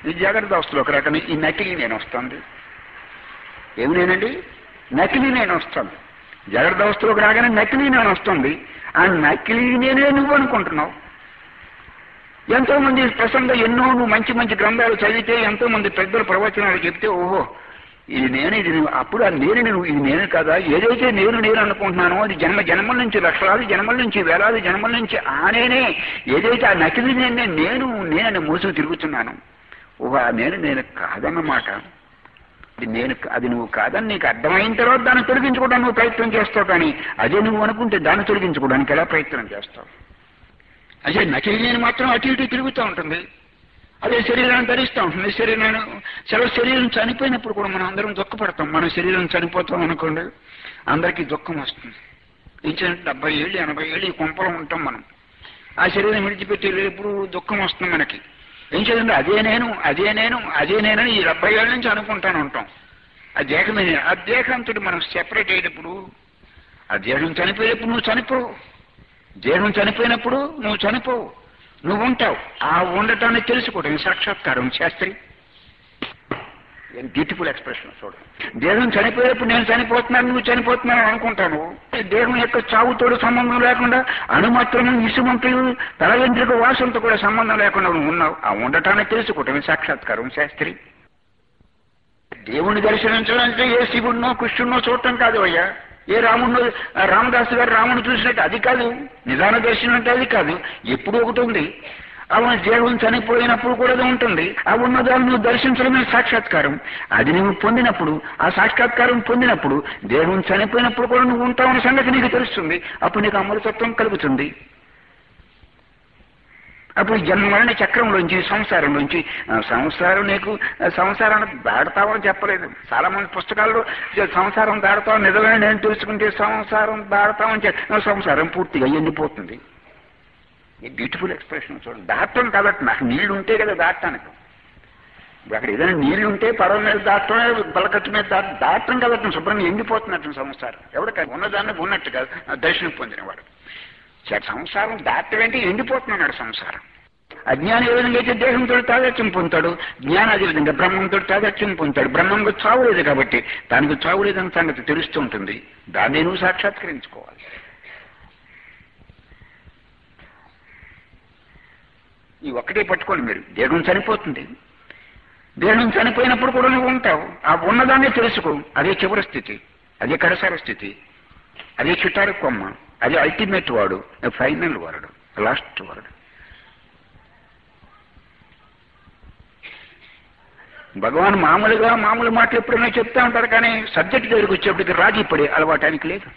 ఈ జాగ్రత్త అవస్థలో ఒక రకం ఈ నకిలీ నేను వస్తుంది ఏమి నేనండి నకిలీ నేను వస్తాను జాగ్రత్త అవస్థలోకి రాగానే నకిలీ నేను వస్తుంది ఆ నకిలీ నేనే నువ్వు అనుకుంటున్నావు ఎంతో మంది ప్రసంగ ఎన్నో నువ్వు మంచి మంచి గ్రంథాలు చదివితే ఎంతో మంది పెద్దల ప్రవచనాలు చెప్తే ఓహో ఇది నేను ఇది నువ్వు అప్పుడు ఆ నేను నువ్వు ఇది నేను కదా ఏదైతే నేను నేను అనుకుంటున్నానో అది జన్మ జన్మల నుంచి లక్షలాది జన్మల నుంచి వేలాది జన్మల నుంచి ఆ నేనే ఏదైతే ఆ నకిలీ నేనే నేను నేనని మోసుకు తిరుగుతున్నాను ఓహో ఆ నేను నేను కాదన్నమాట అది నేను అది నువ్వు కాదని నీకు అర్థమైన తర్వాత దాన్ని తొలగించుకోవడానికి నువ్వు ప్రయత్నం చేస్తావు కానీ అదే నువ్వు అనుకుంటే దాన్ని తొలగించుకోవడానికి ఎలా ప్రయత్నం చేస్తావు అదే నకిలీ నేను మాత్రం అటు ఇటు తిరుగుతూ ఉంటుంది అదే శరీరాన్ని ధరిస్తూ ఉంటుంది శరీరాన్ని చాలా శరీరం చనిపోయినప్పుడు కూడా మనం అందరం దుఃఖపడతాం మన శరీరం చనిపోతాం అనుకోండి అందరికీ దుఃఖం వస్తుంది ఇచ్చిన డెబ్బై ఏళ్ళు ఎనభై ఏళ్ళు ఈ కొంపలో ఉంటాం మనం ఆ శరీరం విడిచిపెట్టి ఎప్పుడు దుఃఖం వస్తుంది మనకి ఏం చేయండి అదే నేను అదే నేను అదే నేనని ఈ డెబ్బై ఏళ్ళ నుంచి అనుకుంటాను ఉంటాం ఆ దేహమే నేను. ఆ దేహంతో మనం సెపరేట్ అయ్యేటప్పుడు ఆ దేహం చనిపోయేటప్పుడు నువ్వు చనిపోవు దేహం చనిపోయినప్పుడు నువ్వు చనిపోవు నువ్వు ఉంటావు ఆ ఉండటాన్ని తెలుసుకోవడం సాక్షాత్కారం శాస్త్రి బ్యూటిఫుల్ ఎక్స్ప్రెషన్ చూడు దేహం చనిపోయేటప్పుడు నేను చనిపోతున్నాను నువ్వు చనిపోతున్నాను అనుకుంటాను దేహం యొక్క చావుతోడు సంబంధం లేకుండా అణుమాత్రము ఇసుమంతులు తల వెంట్రుక వాసనతో కూడా సంబంధం లేకుండా నువ్వు ఉన్నావు ఆ ఉండటాన్ని తెలుసుకోవటమే సాక్షాత్కారం శాస్త్రి దేవుని దర్శించడం అంటే ఏ శివుడినో కృష్ణుడినో చూడటం కాదు అయ్యా ఏ రాముడినో ఆ రామదాసు గారు రాముని చూసినట్టు అది కాదు నిదాన దర్శనం అంటే అది కాదు ఎప్పుడు ఒకటి ఉంది అవును దేహం చనిపోయినప్పుడు కూడా అది ఉంటుంది ఆ ఉన్నదాన్ని నువ్వు దర్శించడమే సాక్షాత్కారం అది నువ్వు పొందినప్పుడు ఆ సాక్షాత్కారం పొందినప్పుడు దేహం చనిపోయినప్పుడు కూడా నువ్వు ఉంటావన్న సంగతి నీకు తెలుస్తుంది అప్పుడు నీకు అమృతత్వం కలుగుతుంది అప్పుడు జన్మలనే చక్రంలోంచి సంసారంలోంచి ఆ, సంసారం నీకు ఆ, సంసారాన్ని దాడతావని చెప్పలేదు చాలా మంది పుస్తకాల్లో "జ- సంసారం దాడతావు నిజమే నేను తెలుసుకుంటే సంసారం దాడతామని చెప్పి సంసారం పూర్తిగా ఎండిపోతుంది ఈ బ్యూటిఫుల్ ఎక్స్ప్రెషన్ చూడండి దాటం కాబట్టి నాకు నీళ్లు ఉంటే కదా దాటానికి ఇప్పుడు అక్కడ ఏదైనా నీళ్లు ఉంటే పడవ మీద దాటమే బలకట్టు మీద దాట దాటం కాబట్టి శుభ్రంగా ఎండిపోతున్నట్టు సంసారం ఎవరికైనా ఉన్నదాన్ని ఉన్నట్టు కాదు ఆ దర్శనం పొందినవాడు సరే, సంసారం దాటవేంటి ఎండిపోతున్నాడు సంసారం అజ్ఞాని ఏ విధంగా అయితే దేహంతో తాదత్యం పొందుతాడు జ్ఞానం అదే విధంగా బ్రహ్మంతో తాదత్యం పొందుతాడు బ్రహ్మంకు చావు లేదు కాబట్టి దానికి చావు లేదని సంగతి తెలుస్తూ ఉంటుంది దాన్ని నువ్వు సాక్షాత్కరించుకోవాలి ఈ ఒక్కటే పట్టుకోండి మీరు దేహం చనిపోతుంది దేహం చనిపోయినప్పుడు కూడా నువ్వు ఉంటావు ఆ ఉన్నదాన్ని తెలుసుకో అదే చివరి స్థితి అదే కడసార స్థితి అదే చుట్టారు కొమ్మ అదే అల్టిమేట్ వాడు ఫైనల్ వరడు లాస్ట్ వరడు భగవాన్ మామూలుగా మామూలు మాటలు ఎప్పుడైనా చెప్తా ఉంటారు కానీ సబ్జెక్ట్ దగ్గరికి వచ్చేప్పటికి రాజీ పడే అలవాటానికి లేదు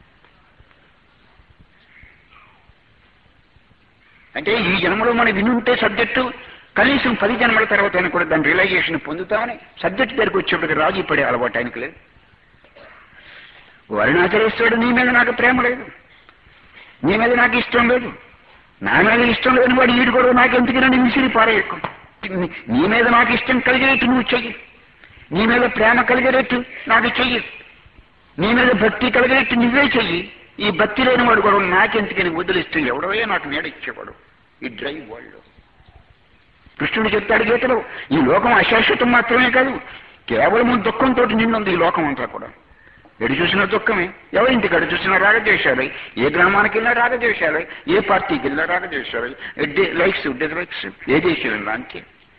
అంటే ఈ జన్మలో మనం వినుంటే సబ్జెక్టు కనీసం పది జన్మల తర్వాత అయినా కూడా దాని రియలైజేషన్ పొందుతామని సబ్జెక్ట్ దగ్గరికి వచ్చేప్పటికి రాజీ పడే అలవాటానికి లేదు వరుణాచలేశ్వరుడు నీ మీద నాకు ప్రేమ లేదు నీ మీద నాకు ఇష్టం లేదు నా మీద ఇష్టం లేని వాడు ఈడు కూడా నాకు ఎందుకు నన్ను విసిరి పారేయకు నీ మీద నాకు ఇష్టం కలిగేట్టు నువ్వు చెయ్యి నీ మీద ప్రేమ కలిగేటట్టు నాకు చెయ్యి నీ మీద భక్తి కలిగేట్టు నువ్వే చెయ్యి ఈ భక్తి లేని వాడు కూడా నాకెందుకని వదిలిస్తే ఎవడో నాకు నీడ ఇచ్చేవాడు ఈ డ్రైవ్ వాళ్ళు కృష్ణుడు చెప్తాడు గీతలో ఈ లోకం అశాశ్వతం మాత్రమే కాదు కేవలం దుఃఖంతో నిన్నుంది ఈ లోకం అంతా కూడా ఎడు చూసినా దుఃఖమే ఎవరింటి కడు చూసినా రాగద్వేషాలే ఏ గ్రామానికి వెళ్ళినా రాగద్వేషాలే ఏ పార్టీకి వెళ్ళినా రాగద్వేషాలే లైక్స్ డిస్లైక్స్ ఏ దేశం వెళ్ళినా అంతే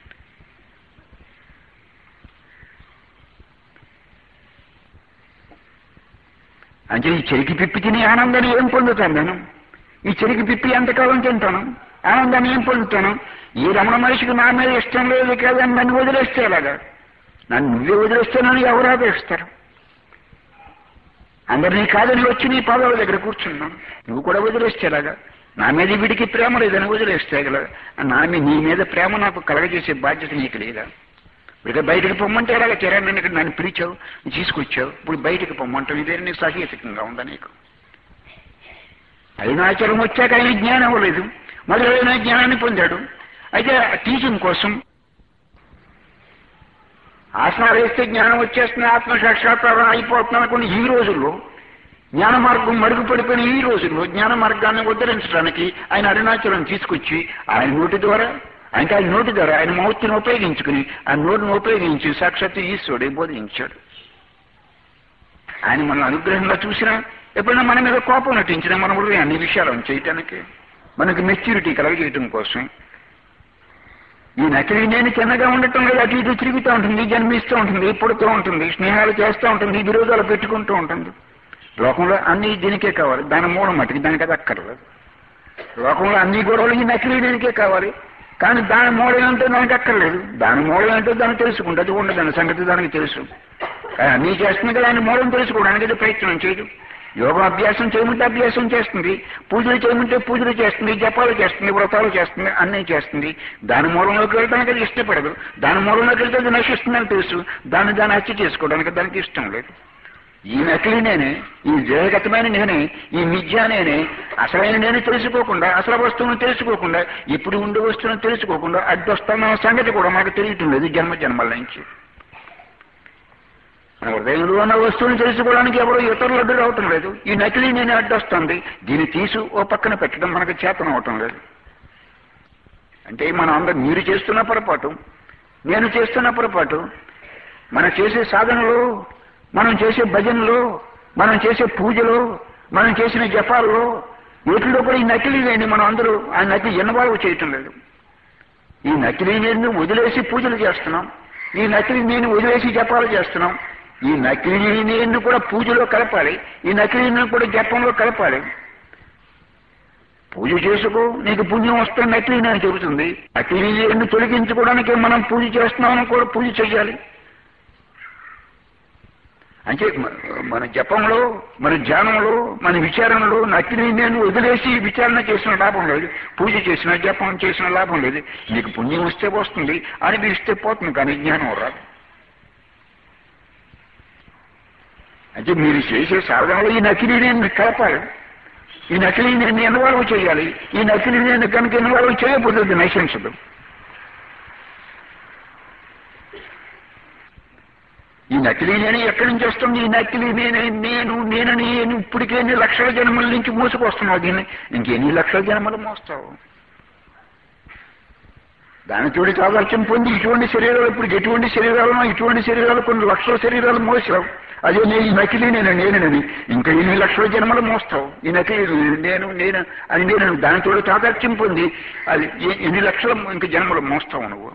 అంటే ఈ చెరికి పిప్పి తిని ఆనందాన్ని ఏం పొందుతాను నేను ఈ చెరికి పిప్పి ఎంతకాలం తింటాను ఆనందాన్ని ఏం పొందుతాను ఈ రమణ మనిషికి నా మీద ఇష్టం లేదు కాదని నన్ను వదిలేస్తే అలాగా నన్ను నువ్వే వదిలేస్తానని ఎవరు ఆపేస్తారు అందరినీ కాదని వచ్చి నీ పాదాల దగ్గర కూర్చున్నాను నువ్వు కూడా వదిలేస్తే ఎలాగా నా మీద వీడికి ప్రేమ లేదని వదిలేస్తే కదా నా మీ నీ మీద ప్రేమ నాకు కలగజేసే బాధ్యత నీకు లేదా ఇక బయటకు పొమ్మంటే ఎలాగ తెరాన్ని ఇక్కడ నన్ను పిలిచావు తీసుకొచ్చావు ఇప్పుడు బయటకు పొమ్మంటావు ఇదే నీకు సహేతుకంగా ఉందా నీకు అరుణాచలం వచ్చాక ఆయన జ్ఞానం అవ్వలేదు మొదలైన జ్ఞానాన్ని పొందాడు అయితే టీచింగ్ కోసం ఆసనాలు వేస్తే జ్ఞానం వచ్చేస్తున్న ఆత్మసాక్షాత్కారం అయిపోతున్నాం అనుకుని ఈ రోజుల్లో జ్ఞాన మార్గం మరుగుపడిపోయిన ఈ రోజుల్లో జ్ఞాన మార్గాన్ని ఉద్ధరించడానికి ఆయన అరుణాచలం తీసుకొచ్చి ఆయన నోటి ద్వారా అంటే ఆయన నోటి ద్వారా ఆయన మౌత్తిని ఉపయోగించుకుని ఆ నోటిని ఉపయోగించి సాక్షాత్తు ఈశ్వరుడే బోధించాడు ఆయన మన అనుగ్రహంగా చూసినా ఎప్పుడైనా మన మీద కోపం నటించినా మన హృదయం అన్ని విషయాలను చేయటానికి మనకి మెచ్యూరిటీ కలగజేయటం కోసం ఈ నకిలీ నేను చిన్నగా ఉండటం లేదు అటు ఇటు తిరుగుతూ ఉంటుంది జన్మిస్తూ ఉంటుంది పుడుతూ ఉంటుంది స్నేహాలు చేస్తూ ఉంటుంది విరోధాలు పెట్టుకుంటూ ఉంటుంది లోకంలో అన్ని దీనికే కావాలి దాని మూలం మటుకు దానికి అది అక్కర్లేదు లోకంలో అన్ని గొడవలు ఈ నకిలీ దేనికే కావాలి కానీ దాని మూలం ఏంటో దానికి అక్కర్లేదు దాని మూలం ఏంటో దానికి తెలుసుకుంటే అది ఉండదు దాని సంగతి దానికి తెలుసు కానీ అన్నీ చేస్తుంది కదా దాని మూలం తెలుసుకోవడానికి అది ప్రయత్నం చేయదు యోగా అభ్యాసం చేయమంటే అభ్యాసం చేస్తుంది పూజలు చేయమంటే పూజలు చేస్తుంది జపాలు చేస్తుంది వ్రతాలు చేస్తుంది అన్నీ చేస్తుంది దాని మూలంలోకి వెళ్ళడానికి అది ఇష్టపడదు దాని మూలంలోకి వెళ్తే అది నశిస్తుందని తెలుసు దాన్ని దాన్ని హత్య చేసుకోవడానికి దానికి ఇష్టం లేదు ఈ నకిలీ నేనే ఈ జయగతమైన నేనే ఈ మిథ్యా నేనే అసలైన నేను తెలుసుకోకుండా అసలు వస్తువును తెలుసుకోకుండా ఇప్పుడు ఉండే వస్తువును తెలుసుకోకుండా అడ్డొస్తాన్న సంగతి కూడా మనకు తెలియటం లేదు జన్మ జన్మల నుంచి మన హృదయంలో ఉన్న వస్తువుని తెలుసుకోవడానికి ఎవరో ఇతరులు అడ్డు రావటం లేదు ఈ నకిలీ నేను అడ్డొస్తుంది దీన్ని తీసి ఓ పక్కన పెట్టడం మనకు చేతనం అవటం లేదు అంటే మనం అందరం మీరు చేస్తున్న పొరపాటు నేను చేస్తున్న పొరపాటు మనం చేసే సాధనలో మనం చేసే భజనలో మనం చేసే పూజలో మనం చేసిన జపాల్లో వీటిలో కూడా ఈ నకిలీ వేణి మనం అందరూ ఆ నకిలీ ఇన్వాల్వ్ చేయటం లేదు ఈ నకిలీ నేను వదిలేసి పూజలు చేస్తున్నాం ఈ నకిలీ నేను వదిలేసి జపాలు చేస్తున్నాం ఈ నకిలీ నేను కూడా పూజలో కలపాలి ఈ నకిలీ నేను కూడా జపంలో కలపాలి పూజ చేసుకో నీకు పుణ్యం వస్తే నకిలీ నేను చెబుతుంది నకిలీ నేను తొలగించుకోవడానికి మనం పూజ చేస్తున్నామని కూడా పూజ చేయాలి అంటే మ- మన జపంలో మన ధ్యానంలో మన విచారణలో నకిలీ నేను వదిలేసి విచారణ చేసిన లాభం లేదు పూజ చేసిన జపం చేసిన లాభం లేదు నీకు పుణ్యం వస్తే వస్తుంది అనిపిస్తే పోతుంది కానీ జ్ఞానం రాదు అంటే మీరు చేసే సాధనలో ఈ నకిలీ నేను కలపాలి ఈ నకిలీ నేను ఇన్వాల్వ్ చేయాలి ఈ నకిలీ నేను కనుక ఇన్వాల్వ్ చేయకపోతే అది నశించదు ఈ నకిలీ నేను ఎక్కడి నుంచి వస్తుంది ఈ నకిలీ నేనే నేను నేనని నేను ఇప్పటికే ఎన్ని లక్షల జన్మల నుంచి మోసుకొస్తున్నావు దీన్ని ఇంకెన్ని లక్షల జన్మలు మోస్తావు దాని తోడి సామర్థ్యం పొంది ఇటువంటి శరీరాలు ఇప్పుడు ఎటువంటి శరీరాలను ఇటువంటి శరీరాలు కొన్ని లక్షల శరీరాలు మోసావు అదే నేను ఈ నకిలీ నేను నేనని ఇంకా ఎన్ని లక్షల జన్మలు మోస్తావు ఈ నకిలీ నేను నేను అని నేను దాని తోడి సామర్థ్యం పొంది అది ఎ- ఎన్ని లక్షల ఇంక జన్మలు మోస్తావు నువ్వు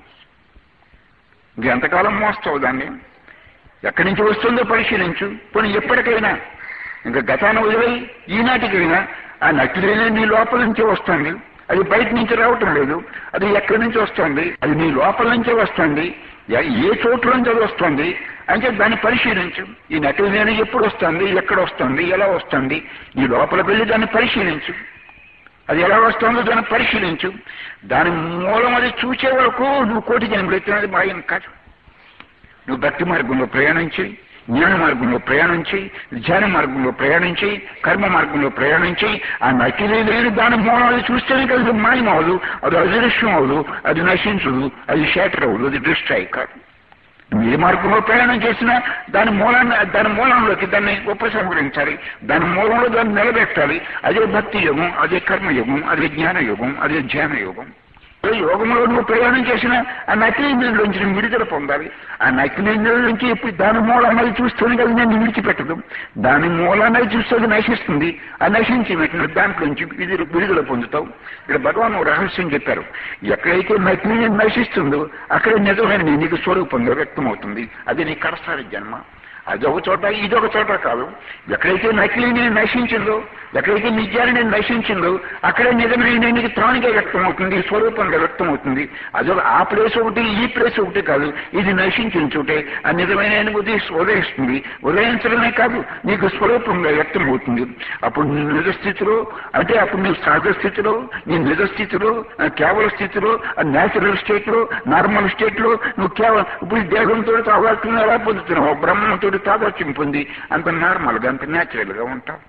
ఇంకెంతకాలం మోస్తావు దాన్ని ఎక్కడి నుంచి వస్తుందో పరిశీలించు పోనీ ఎప్పటికైనా ఇంకా గతాన్ని వదిలి ఈనాటికైనా ఆ నకిలీనే నీ లోపల నుంచే వస్తుంది అది బయట నుంచి రావటం లేదు అది ఎక్కడి నుంచి వస్తుంది అది నీ లోపల నుంచే వస్తుంది ఎ- ఏ చోట్ల నుంచి అది వస్తుంది అంటే దాన్ని పరిశీలించు ఈ నకిలీ నేను ఎప్పుడు వస్తుంది ఎక్కడ వస్తుంది ఎలా వస్తుంది నీ లోపలికి వెళ్ళి దాన్ని పరిశీలించు అది ఎలా వస్తుందో దాన్ని పరిశీలించు దాని మూలం అది చూసే వరకు నువ్వు కోటి జన్మలు ఎత్తినది మాయం కాదు నువ్వు భక్తి మార్గంలో ప్రయాణించి జ్ఞాన మార్గంలో ప్రయాణించి ధ్యాన మార్గంలో ప్రయాణించి కర్మ మార్గంలో ప్రయాణించి ఆ నకిలీ లేని దాని మూలాలు చూస్తేనే కదా అది మాయం అవదు అది అదృశ్యం అవదు అది నశించదు అది షేటర్ అవదు అది డిస్ట్రాయ్ కాదు మీరు మార్గంలో ప్రయాణం చేసినా దాని మూలాన్ని దాని మూలంలోకి దాన్ని ఉపసంహరించాలి దాని మూలంలో దాన్ని నిలబెట్టాలి అదే భక్తి యుగం అదే కర్మయుగం అదే జ్ఞాన యుగం అదే ధ్యాన యుగం ఏ యోగంలో నువ్వు ప్రయాణం చేసిన ఆ నకిలీ నుంచి నువ్వు విడుదల పొందాలి ఆ నకిలీ నుంచి ఇప్పుడు దాని మూలాన్ని చూస్తుంది కదా నేను విడిచిపెట్టదు దాని మూలాన్ని చూస్తే అది నశిస్తుంది ఆ నశించి పెట్టిన దాంట్లోంచి విడుదల విడుదల పొందుతావు ఇక్కడ భగవాన్ ఓ రహస్యం చెప్పారు ఎక్కడైతే నకిలీ నశిస్తుందో అక్కడ నిజమైన నీ నీకు స్వరూపంగా వ్యక్తమవుతుంది అది నీ కడసారి జన్మ అదొక చోట ఇదొక చోట కాదు ఎక్కడైతే నకిలీ నేను నశించిందో ఎక్కడైతే నిజాన్ని నేను నశించిందో అక్కడే నిజమైన నీకు తానుగా వ్యక్తం అవుతుంది స్వరూపంగా వ్యక్తం అవుతుంది అదొక ఆ ప్లేస్ ఒకటి ఈ ప్లేస్ ఒకటి కాదు ఇది నశించిన చోటే ఆ నిజమైన ఉదయ ఉదయిస్తుంది ఉదయించడమే కాదు నీకు స్వరూపంగా వ్యక్తం అవుతుంది అప్పుడు నీ నిజ స్థితిలో అంటే అప్పుడు నీ సహజ స్థితిలో నీ నిజ స్థితిలో ఆ కేవల స్థితిలో ఆ న్యాచురల్ స్టేట్ లో నార్మల్ స్టేట్ లో నువ్వు కేవలం ఇప్పుడు దేహంతో తాదాత్మ్యం ఎలా పొందుతున్నావు బ్రహ్మంతో తాదాత్మ్యం పొంది అంత నార్మల్ గా అంత న్యాచురల్ గా ఉంటావు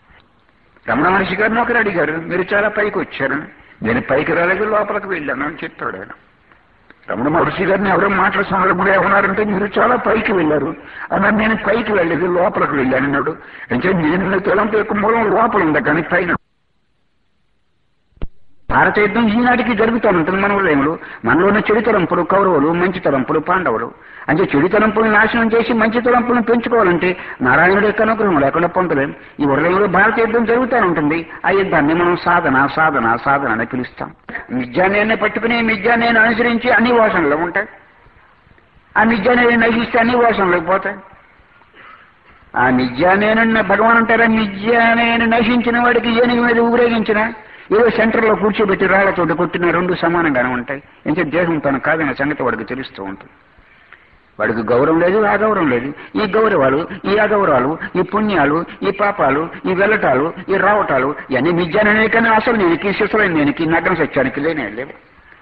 రమణ మహర్షి గారిని ఒకరు అడిగారు మీరు చాలా పైకి వచ్చారు నేను పైకి రాలేదు లోపలికి వెళ్ళాను అని చెప్పాడు ఆయన రమణ మహర్షి గారిని ఎవరో మాటల సందర్భంగా ఏమన్నారంటే మీరు చాలా పైకి వెళ్ళారు అన్నారు నేను పైకి వెళ్ళలేదు లోపలికి వెళ్ళాను అన్నాడు అంటే నేను తలంపు యొక్క మూలం లోపల ఉంది కానీ పైన భారత యుద్ధం ఈనాటికి జరుగుతూ ఉంటుంది మన హృదయంలో మనలో ఉన్న చెడు తలంపులు కౌరవులు మంచి తలంపులు పాండవులు అంటే చెడు తలంపులను నాశనం చేసి మంచి తలంపులను పెంచుకోవాలంటే నారాయణుడి యొక్క అనుగ్రహం లేకుండా పొందలేం ఈ హృదయంలో భారత యుద్ధం జరుగుతూ ఉంటుంది ఆ యుద్ధాన్ని మనం సాధన సాధన సాధన అని పిలుస్తాం మిథ్యాన్ని పట్టుకుని మిథ్యాన్ని అనుసరించి అన్ని వాసనలు ఉంటాయి ఆ మిథ్యాన్ని నశిస్తే అన్ని వాసనలకు పోతాయి ఆ నిజానేనన్న భగవాన్ అంటారా నిజానేను నశించిన వాడికి ఏనుగు మీద ఊరేగించిన ఏదో సెంటర్లో కూర్చోబెట్టి రాళ్లతోటి కొట్టిన రెండు సమానంగానే ఉంటాయి ఇంకా దేహం తన కాదన్న సంగతి వాడికి తెలుస్తూ ఉంటుంది వాడికి గౌరవం లేదు అగౌరవం లేదు ఈ గౌరవాలు ఈ అగౌరవాలు ఈ పుణ్యాలు ఈ పాపాలు ఈ వెళ్ళటాలు ఈ రావటాలు ఇవన్నీ నిజానే కానీ అసలు నేనికి శిశులైన నేనికి నగ్న సత్యానికి లేనే లేవు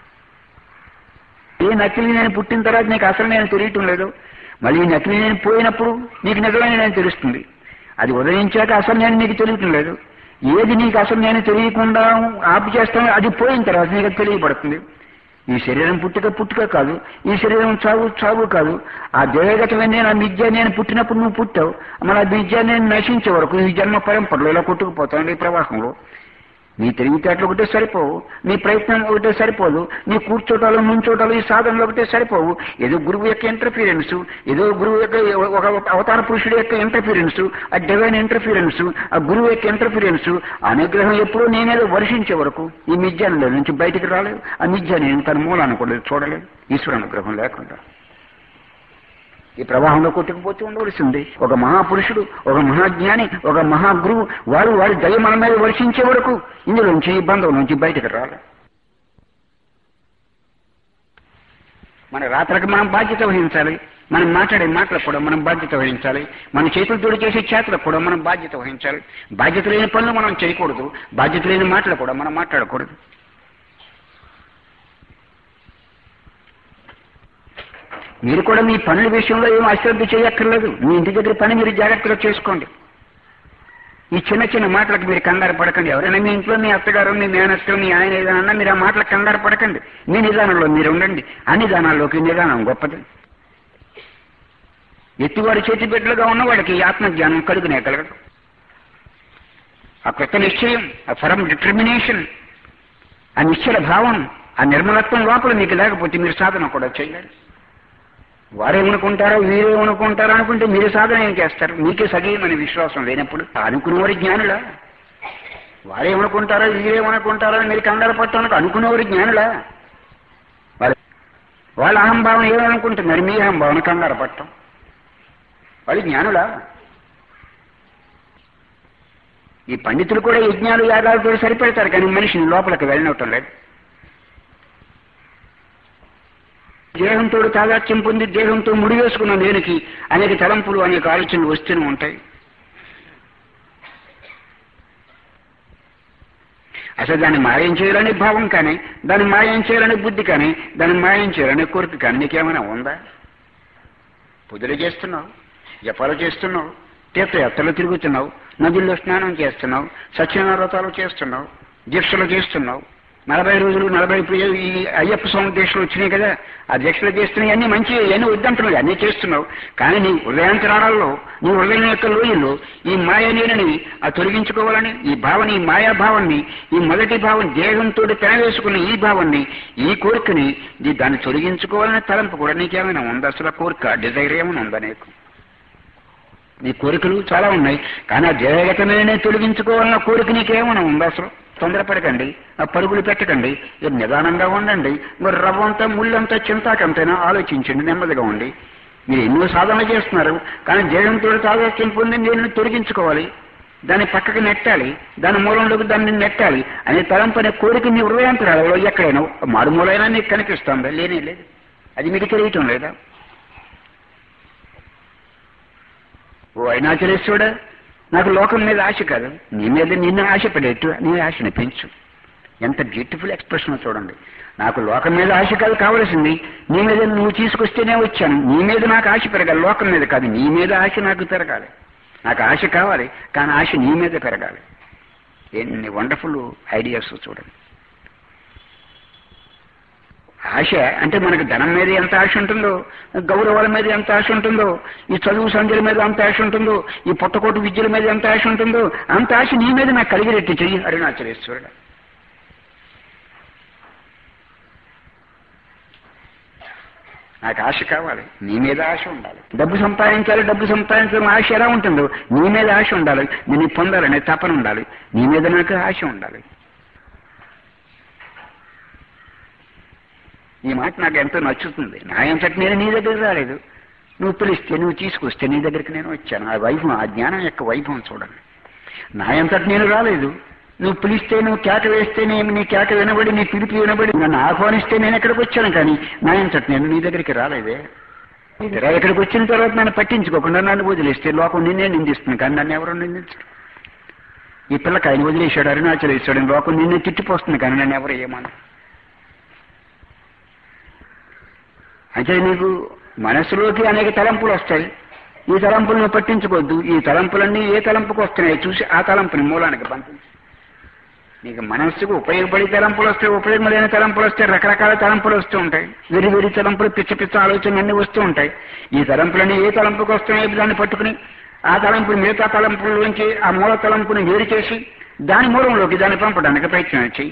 ఈ నకిలీ నేను పుట్టిన తర్వాత నీకు అసలు నేను తెలియటం లేదు మళ్ళీ ఈ నకిలీ నేను పోయినప్పుడు నీకు నిజమైన నేను తెలుస్తుంది అది ఉదయించాక అసలు నేను నీకు తెలియటం లేదు ఏది నీకు అసలు నేను తెలియకుండా ఆపు చేస్తానో అది పోయిన తర్వాత నీకు అది తెలియబడుతుంది ఈ శరీరం పుట్టుక పుట్టుక కాదు ఈ శరీరం చావు చావు కాదు ఆ దేహగతమైన నేను ఆ మిథ్య నేను పుట్టినప్పుడు నువ్వు పుట్టావు మన ఆ మిథ్య నేను నశించే వరకు ఈ జన్మ పరంపరలో ఇలా కొట్టుకుపోతాను ఈ ప్రవాహంలో నీ తెలివితేటలు ఒకటే సరిపోవు నీ ప్రయత్నం ఒకటే సరిపోదు నీ కూర్చోటాలు నుంచోటాలు ఈ సాధనలు ఒకటే సరిపోవు ఏదో గురువు యొక్క ఇంటర్ఫీరెన్స్ ఏదో గురువు యొక్క ఒక అవతార పురుషుడి యొక్క ఇంటర్ఫీరెన్స్ ఆ డివైన్ ఇంటర్ఫీరెన్స్ ఆ గురువు యొక్క ఇంటర్ఫీరెన్స్ అనుగ్రహం ఎప్పుడూ నేనేదో వర్షించే వరకు ఈ మిథ్యానంలో నుంచి బయటికి రాలేదు ఆ మిథ్య నేను తన మూలాన్ని కూడా చూడలేదు ఈశ్వర అనుగ్రహం లేకుండా ఈ ప్రవాహంలో కొట్టుకుపోతూ ఉండవలసింది ఒక మహాపురుషుడు ఒక మహాజ్ఞాని ఒక మహాగురువు వాడు వాడి దయ మన మీద వర్షించే వరకు ఇందులోంచి ఈ బంధం నుంచి బయటకు రాలి మన రాత్రికి మనం బాధ్యత వహించాలి మనం మాట్లాడే మాటలకు కూడా మనం బాధ్యత వహించాలి మన చేతులతో చేసే చేతులకు కూడా మనం బాధ్యత వహించాలి బాధ్యత లేని పనులు మనం చేయకూడదు బాధ్యత లేని మాటలు కూడా మనం మాట్లాడకూడదు మీరు కూడా మీ పనుల విషయంలో ఏం అశ్రద్ధ చేయక్కర్లేదు మీ ఇంటి దగ్గర పని మీరు జాగ్రత్తగా చేసుకోండి ఈ చిన్న చిన్న మాటలకు మీరు కంగారు పడకండి ఎవరైనా మీ ఇంట్లో మీ అత్తగారు మీ మేనత్తో మీ ఆయన ఏదైనా మీరు ఆ మాటలకు కంగారు పడకండి మీ నిదానంలో మీరు ఉండండి అన్ని దానాల్లోకి నిదానం గొప్పది ఎత్తివాడి చేతి బిడ్డలుగా ఉన్నవాడికి ఆత్మజ్ఞానం కలుగునే కలగదు ఆ కొత్త నిశ్చయం ఆ ఫరం డిటర్మినేషన్ ఆ నిశ్చల భావం ఆ నిర్మలత్వం లోపల మీకు లేకపోతే మీరు సాధన కూడా చేయలేరు వారేమనుకుంటారో వీరేమనుకుంటారో అనుకుంటే మీరు సాధన ఏం చేస్తారు మీకే సగీయమని విశ్వాసం లేనప్పుడు అనుకునేవారి జ్ఞానులా వారేమనుకుంటారో వీరేమనుకుంటారో అని మీరు కంగారు పట్టడానికి అనుకునేవారి జ్ఞానులా వాళ్ళ వాళ్ళ అహంభావన ఏమనుకుంటున్నారు మీ అహంభావన కంగారు పట్టం వాళ్ళు జ్ఞానులా ఈ పండితులు కూడా యజ్ఞాలు యాగాలతో సరిపెడతారు కానీ మనిషిని లోపలికి వెళ్ళనవటం లేదు దేహంతో తాదాత్యం పొంది దేహంతో ముడివేసుకున్న నేనుకి అనేక తలంపులు అనేక ఆలోచనలు వస్తూనే ఉంటాయి అసలు దాన్ని మాయం చేయాలనే భావం కానీ దాన్ని మాయం చేయాలనే బుద్ధి కానీ దాన్ని మాయం చేయాలనే కోరిక కానీ నీకేమైనా ఉందా పొద్దులు చేస్తున్నావు జపాలు చేస్తున్నావు తీర్థయాత్రలు తిరుగుతున్నావు నదుల్లో స్నానం చేస్తున్నావు సత్యనారాయణ వ్రతాలు చేస్తున్నావు దీక్షలు చేస్తున్నావు నలభై రోజులు నలభై ఇప్పుడు ఈ అయ్యప్ప స్వామి దీక్షలు వచ్చినాయి కదా ఆ దీక్షలు చేస్తున్నాయి అన్ని మంచి అన్ని వద్దంటున్నావు అన్నీ చేస్తున్నావు కానీ నీ హృదయాంతరాలలో నీ హృదయం యొక్క లోయల్లో ఈ మాయ నీడని ఆ తొలగించుకోవాలని ఈ భావన ఈ మాయా భావాన్ని ఈ మొదటి భావం దేహంతో పెనవేసుకున్న ఈ భావాన్ని ఈ కోరికని ఈ దాన్ని తొలగించుకోవాలనే తలంపు కూడా నీకేమైనా ఉందా అసలు ఆ కోరిక డిజైర్ ఏమైనా ఉందా నీకు నీ కోరికలు చాలా ఉన్నాయి కానీ ఆ దేహగతమైన తొలగించుకోవాలన్న కోరిక నీకేమైనా ఉందా అసలు తొందరపడకండి ఆ పరుగులు పెట్టకండి ఇది నిదానంగా ఉండండి మరి రవ్వంతా ముళ్ళంతా చింతాకంతైనా ఆలోచించండి నెమ్మదిగా ఉండి మీరు ఎన్నో సాధనలు చేస్తున్నారు కానీ దేహంతో తాదాత్యం పొంది నేను తొలగించుకోవాలి దాన్ని పక్కకి నెట్టాలి దాని మూలంలోకి దాన్ని నెట్టాలి అనే తలంపు అనే కోరిక మీ హృదయాంతరాలలో ఎక్కడైనా మారుమూలైనా నీకు కనిపిస్తుందా లేనే లేదు అది మీకు తెలియటం లేదా ఓ అయినాచలేశ్వరుడా నాకు లోకం మీద ఆశ కాదు నీ మీద నిన్ను ఆశపడేట్టు నీ ఆశని పెంచు ఎంత బ్యూటిఫుల్ ఎక్స్ప్రెషన్ చూడండి నాకు లోకం మీద ఆశ కాదు కావలసింది నీ మీద నువ్వు తీసుకొస్తేనే వచ్చాను నీ మీద నాకు ఆశ పెరగాలి లోకం మీద కాదు నీ మీద ఆశ నాకు పెరగాలి నాకు ఆశ కావాలి కానీ ఆశ నీ మీద పెరగాలి ఎన్ని వండర్ఫుల్ ఐడియాస్ చూడండి ఆశ అంటే మనకు ధనం మీద ఎంత ఆశ ఉంటుందో గౌరవాల మీద ఎంత ఆశ ఉంటుందో ఈ చదువు సంధ్యల మీద అంత ఆశ ఉంటుందో ఈ పుట్టకోటు విద్యల మీద ఎంత ఆశ ఉంటుందో అంత ఆశ నీ మీద నాకు కలిగినట్టు చెయ్యి అరుణాచలేశ్వరుడు నాకు ఆశ కావాలి నీ మీద ఆశ ఉండాలి డబ్బు సంపాదించాలి డబ్బు సంపాదించాలని ఆశ ఎలా ఉంటుందో నీ మీద ఆశ ఉండాలి నేను ఇది పొందాలనే తపన ఉండాలి నీ మీద నాకు ఆశ ఉండాలి ఈ మాట నాకు ఎంతో నచ్చుతుంది నా ఎంతటి నేను నీ దగ్గరికి రాలేదు నువ్వు పిలిస్తే నువ్వు తీసుకొస్తే నీ దగ్గరికి నేను వచ్చాను ఆ వైభవం ఆ జ్ఞానం యొక్క వైభవం చూడండి నా ఎంతటి నేను రాలేదు నువ్వు పిలిస్తే నువ్వు కేక వేస్తే నేను నీ కేక వినబడి నీ పిలిపి వినబడి నన్ను ఆహ్వానిస్తే నేను ఎక్కడికి వచ్చాను కానీ నా ఎంతటి నేను నీ దగ్గరికి రాలేదే తీరా ఇక్కడికి వచ్చిన తర్వాత నన్ను పట్టించుకోకుండా నన్ను వదిలేస్తే లోకం నిన్నే నిందిస్తుంది కానీ నన్ను ఎవరు నిందించరు ఈ పిల్లకి ఆయన వదిలేశాడు అరుణాచలేశాడు లోకం నిన్నే తిట్టిపోస్తుంది కానీ నన్ను ఎవరు ఏమన్నా అంటే నీకు మనసులోకి అనేక తలంపులు వస్తాయి ఈ తలంపులను పట్టించుకోవద్దు ఈ తలంపులన్నీ ఏ తలంపుకు వస్తున్నాయి చూసి ఆ తలంపుని మూలానికి పంపించు నీకు మనస్సుకు ఉపయోగపడే తలంపులు వస్తాయి ఉపయోగపడిన తలంపులు వస్తాయి రకరకాల తలంపులు వస్తూ ఉంటాయి వెరి వెరి తలంపులు పిచ్చ పిచ్చ ఆలోచనలు అన్నీ వస్తూ ఉంటాయి ఈ తలంపులన్నీ ఏ తలంపుకు వస్తున్నాయో దాన్ని పట్టుకుని ఆ తలంపులు మిగతా తలంపుల నుంచి ఆ మూల తలంపుని వేరు చేసి దాని మూలంలోకి దాన్ని పంపడానికి ప్రయత్నం చేయి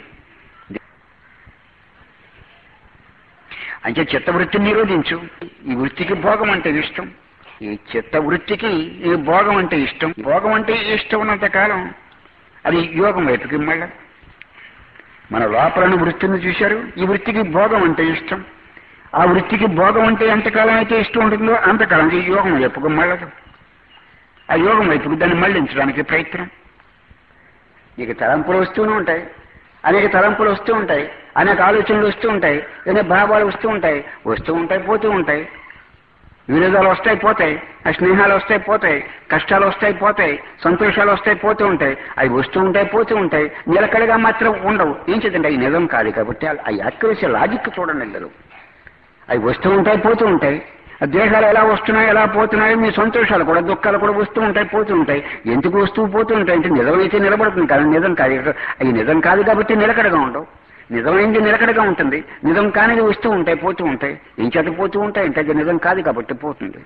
అంటే చిత్తవృత్తిని నిరోధించు ఈ వృత్తికి భోగం అంటే ఇష్టం ఈ చిత్త వృత్తికి ఈ భోగం అంటే ఇష్టం భోగం అంటే ఇష్టం ఉన్నంత కాలం అది యోగం వైపుకి మళ్ళా మన లోపలను వృత్తిని చూశారు ఈ వృత్తికి భోగం అంటే ఇష్టం ఆ వృత్తికి భోగం అంటే ఎంతకాలం అయితే ఇష్టం ఉంటుందో అంతకాలం ఈ యోగం వైపుకు మళ్ళదు ఆ యోగం వైపుకు దాన్ని మళ్లించడానికి ప్రయత్నం నీకు తలంపులు వస్తూనే ఉంటాయి అనేక తలంపులు వస్తూ ఉంటాయి అనేక ఆలోచనలు వస్తూ ఉంటాయి అనేక భావాలు వస్తూ ఉంటాయి వస్తూ ఉంటాయి పోతూ ఉంటాయి విరోధాలు వస్తాయి పోతాయి ఆ స్నేహాలు వస్తాయి పోతాయి కష్టాలు వస్తాయి పోతాయి సంతోషాలు వస్తాయి పోతూ ఉంటాయి అవి వస్తూ ఉంటాయి పోతూ ఉంటాయి నిలకడగా మాత్రం ఉండవు ఏం చేద్దండి అవి నిజం కాదు కాబట్టి అవి అక్యురసీ లాజిక్ చూడండి అందరూ అవి వస్తూ ఉంటాయి పోతూ ఉంటాయి ఆ దేహాలు ఎలా వస్తున్నాయి ఎలా పోతున్నాయో మీ సంతోషాలు కూడా దుఃఖాలు కూడా వస్తూ ఉంటాయి పోతూ ఉంటాయి ఎందుకు వస్తూ పోతూ ఉంటాయి అంటే నిజమైతే నిలబడుతుంది కానీ నిజం కాదు అవి నిజం కాదు కాబట్టి నిలకడగా ఉండవు నిజమైంది నిలకడగా ఉంటుంది నిజం కానిది వస్తూ ఉంటాయి పోతూ ఉంటాయి ఇంచేత పోతూ ఉంటాయి అంటే అది నిజం కాదు కాబట్టి పోతుంది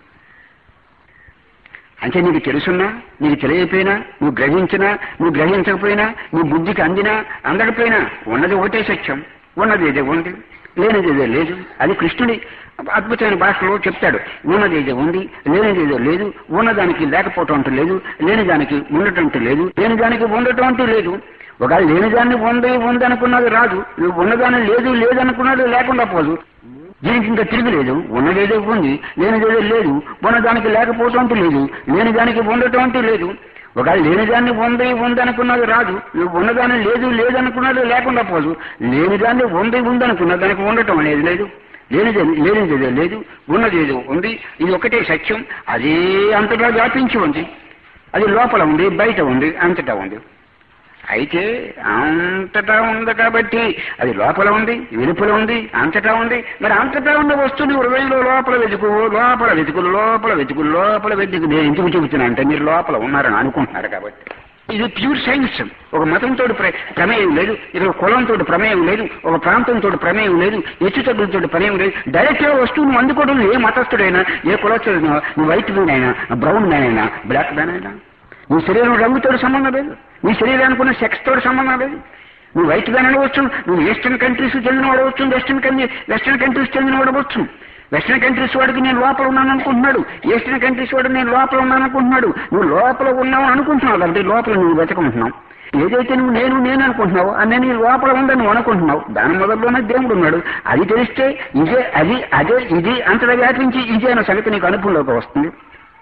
అంటే నీకు తెలుసున్నా నీకు తెలియకపోయినా నువ్వు గ్రహించినా నువ్వు గ్రహించకపోయినా నీ బుద్ధికి అందినా అందకపోయినా ఉన్నది ఒకటే సత్యం ఉన్నది ఇదే ఉంది లేనిది ఏదో లేదు అది కృష్ణుడి అద్భుతమైన భాషలో చెప్తాడు ఉన్నది ఏదో ఉంది లేనిది ఏదో లేదు ఉన్నదానికి లేకపోవటం అంటూ లేదు లేని దానికి ఉండటం అంటూ లేదు లేని దానికి ఉండటం అంటూ లేదు ఒకవేళ లేని దాన్ని ఉంది ఉంది అనుకున్నది రాదు నువ్వు ఉన్నదాన్ని లేదు లేదనుకున్నది లేకుండా పోదు దీనికి ఇంకా తిరగలేదు ఉన్నదేదో ఉంది లేనిదేదో లేదు ఉన్నదానికి లేకపోవటం అంటూ లేదు లేని దానికి ఉండటం అంటూ లేదు ఒకవేళ లేనిదాన్ని ఉంది ఉంది అనుకున్నది రాదు నువ్వు ఉన్నదాన్ని లేదు లేదనుకున్నది లేకుండా పోదు లేనిదాన్ని ఉంది ఉంది అనుకున్న దానికి ఉండటం అనేది లేదు లేనిదే లేనిదేదో లేదు ఉన్నదేదో ఉంది ఇది ఒకటే సత్యం అదే అంతటా వ్యాపించి ఉంది అది లోపల ఉంది బయట ఉంది అంతటా ఉంది అయితే అంతటా ఉంది కాబట్టి అది లోపల ఉంది వెలుపల ఉంది అంతటా ఉంది మరి అంతటా ఉన్న వస్తువుని హృదయంలో లోపల వెతుకు లోపల వెతుకు లోపల వెతుకు లోపల వెతుకు నేను ఎందుకు చెబుతున్నా అంటే మీరు లోపల ఉన్నారని అనుకుంటున్నారు కాబట్టి ఇది ప్యూర్ సైన్స్ ఒక మతంతో ప్రమేయం లేదు ఇది ఒక కులంతో ప్రమేయం లేదు ఒక ప్రాంతంతో ప్రమేయం లేదు హెచ్చుతగ్గులతో ప్రమేయం లేదు డైరెక్ట్ గా వస్తువును అందుకోవడం ఏ మతస్థుడైనా ఏ కులస్తుడైనా నువ్వు వైట్ మ్యాన్ అయినా బ్రౌన్ మ్యాన్ అయినా బ్లాక్ మ్యాన్ అయినా నీ శరీరం రంగుతో సంబంధం లేదు నీ శరీరానికి ఉన్న సెక్స్ తోటి సంబంధం లేదు నువ్వు వైట్ మ్యాన్ అనవచ్చు నువ్వు ఈస్టర్న్ కంట్రీస్ చెందిన వాడవచ్చు వెస్టర్న్ కంట్రీ వెస్టర్న్ కంట్రీస్ చెందిన వాడవచ్చు వెస్టర్న్ కంట్రీస్ వాడికి నేను లోపల ఉన్నాను అనుకుంటున్నాడు ఈస్టర్న్ కంట్రీస్ వాడు నేను లోపల ఉన్నాను అనుకుంటున్నాడు నువ్వు లోపల ఉన్నావు అనుకుంటున్నావు కాబట్టి లోపల నువ్వు వెతకుంటున్నావు ఏదైతే నువ్వు నేను నేను అనుకుంటున్నావు అని నీ లోపల ఉందని నువ్వు అనుకుంటున్నావు దాని మొదల్లోనే దేవుడు ఉన్నాడు అది తెలిస్తే ఇదే అది అదే ఇది అంతటా వ్యాపించి ఇదే అన్న సంగతి నీకు అనుభవంలోకి వస్తుంది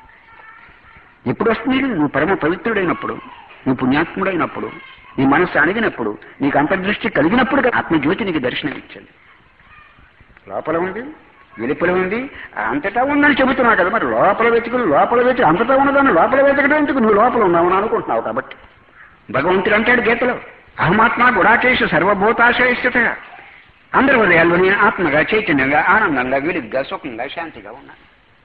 ఎప్పుడు వస్తుంది నువ్వు పరమ పవిత్రుడైనప్పుడు నువ్వు పుణ్యాత్ముడైనప్పుడు నీ మనస్సు అణిగినప్పుడు నీకు అంతర్దృష్టి కలిగినప్పుడు ఆత్మజ్యోతి నీకు దర్శనం ఇచ్చింది లోపల ఉంది వెలుపల ఉంది అంతటా ఉందని చెబుతున్నావు కదా మరి లోపల వెతుకులు లోపల వెతుకు అంతటా ఉన్నదాన్ని లోపల వెతకడం ఎందుకు నువ్వు లోపల ఉన్నావని అనుకుంటున్నావు కాబట్టి భగవంతుడు అంటాడు గీతలో అహమాత్మ గుడాకేశు సర్వభూతాశయస్థిత అందరి హృదయాల్లోని ఆత్మగా చైతన్యంగా ఆనందంగా వెలుగ్గా సుఖంగా శాంతిగా ఉన్నాను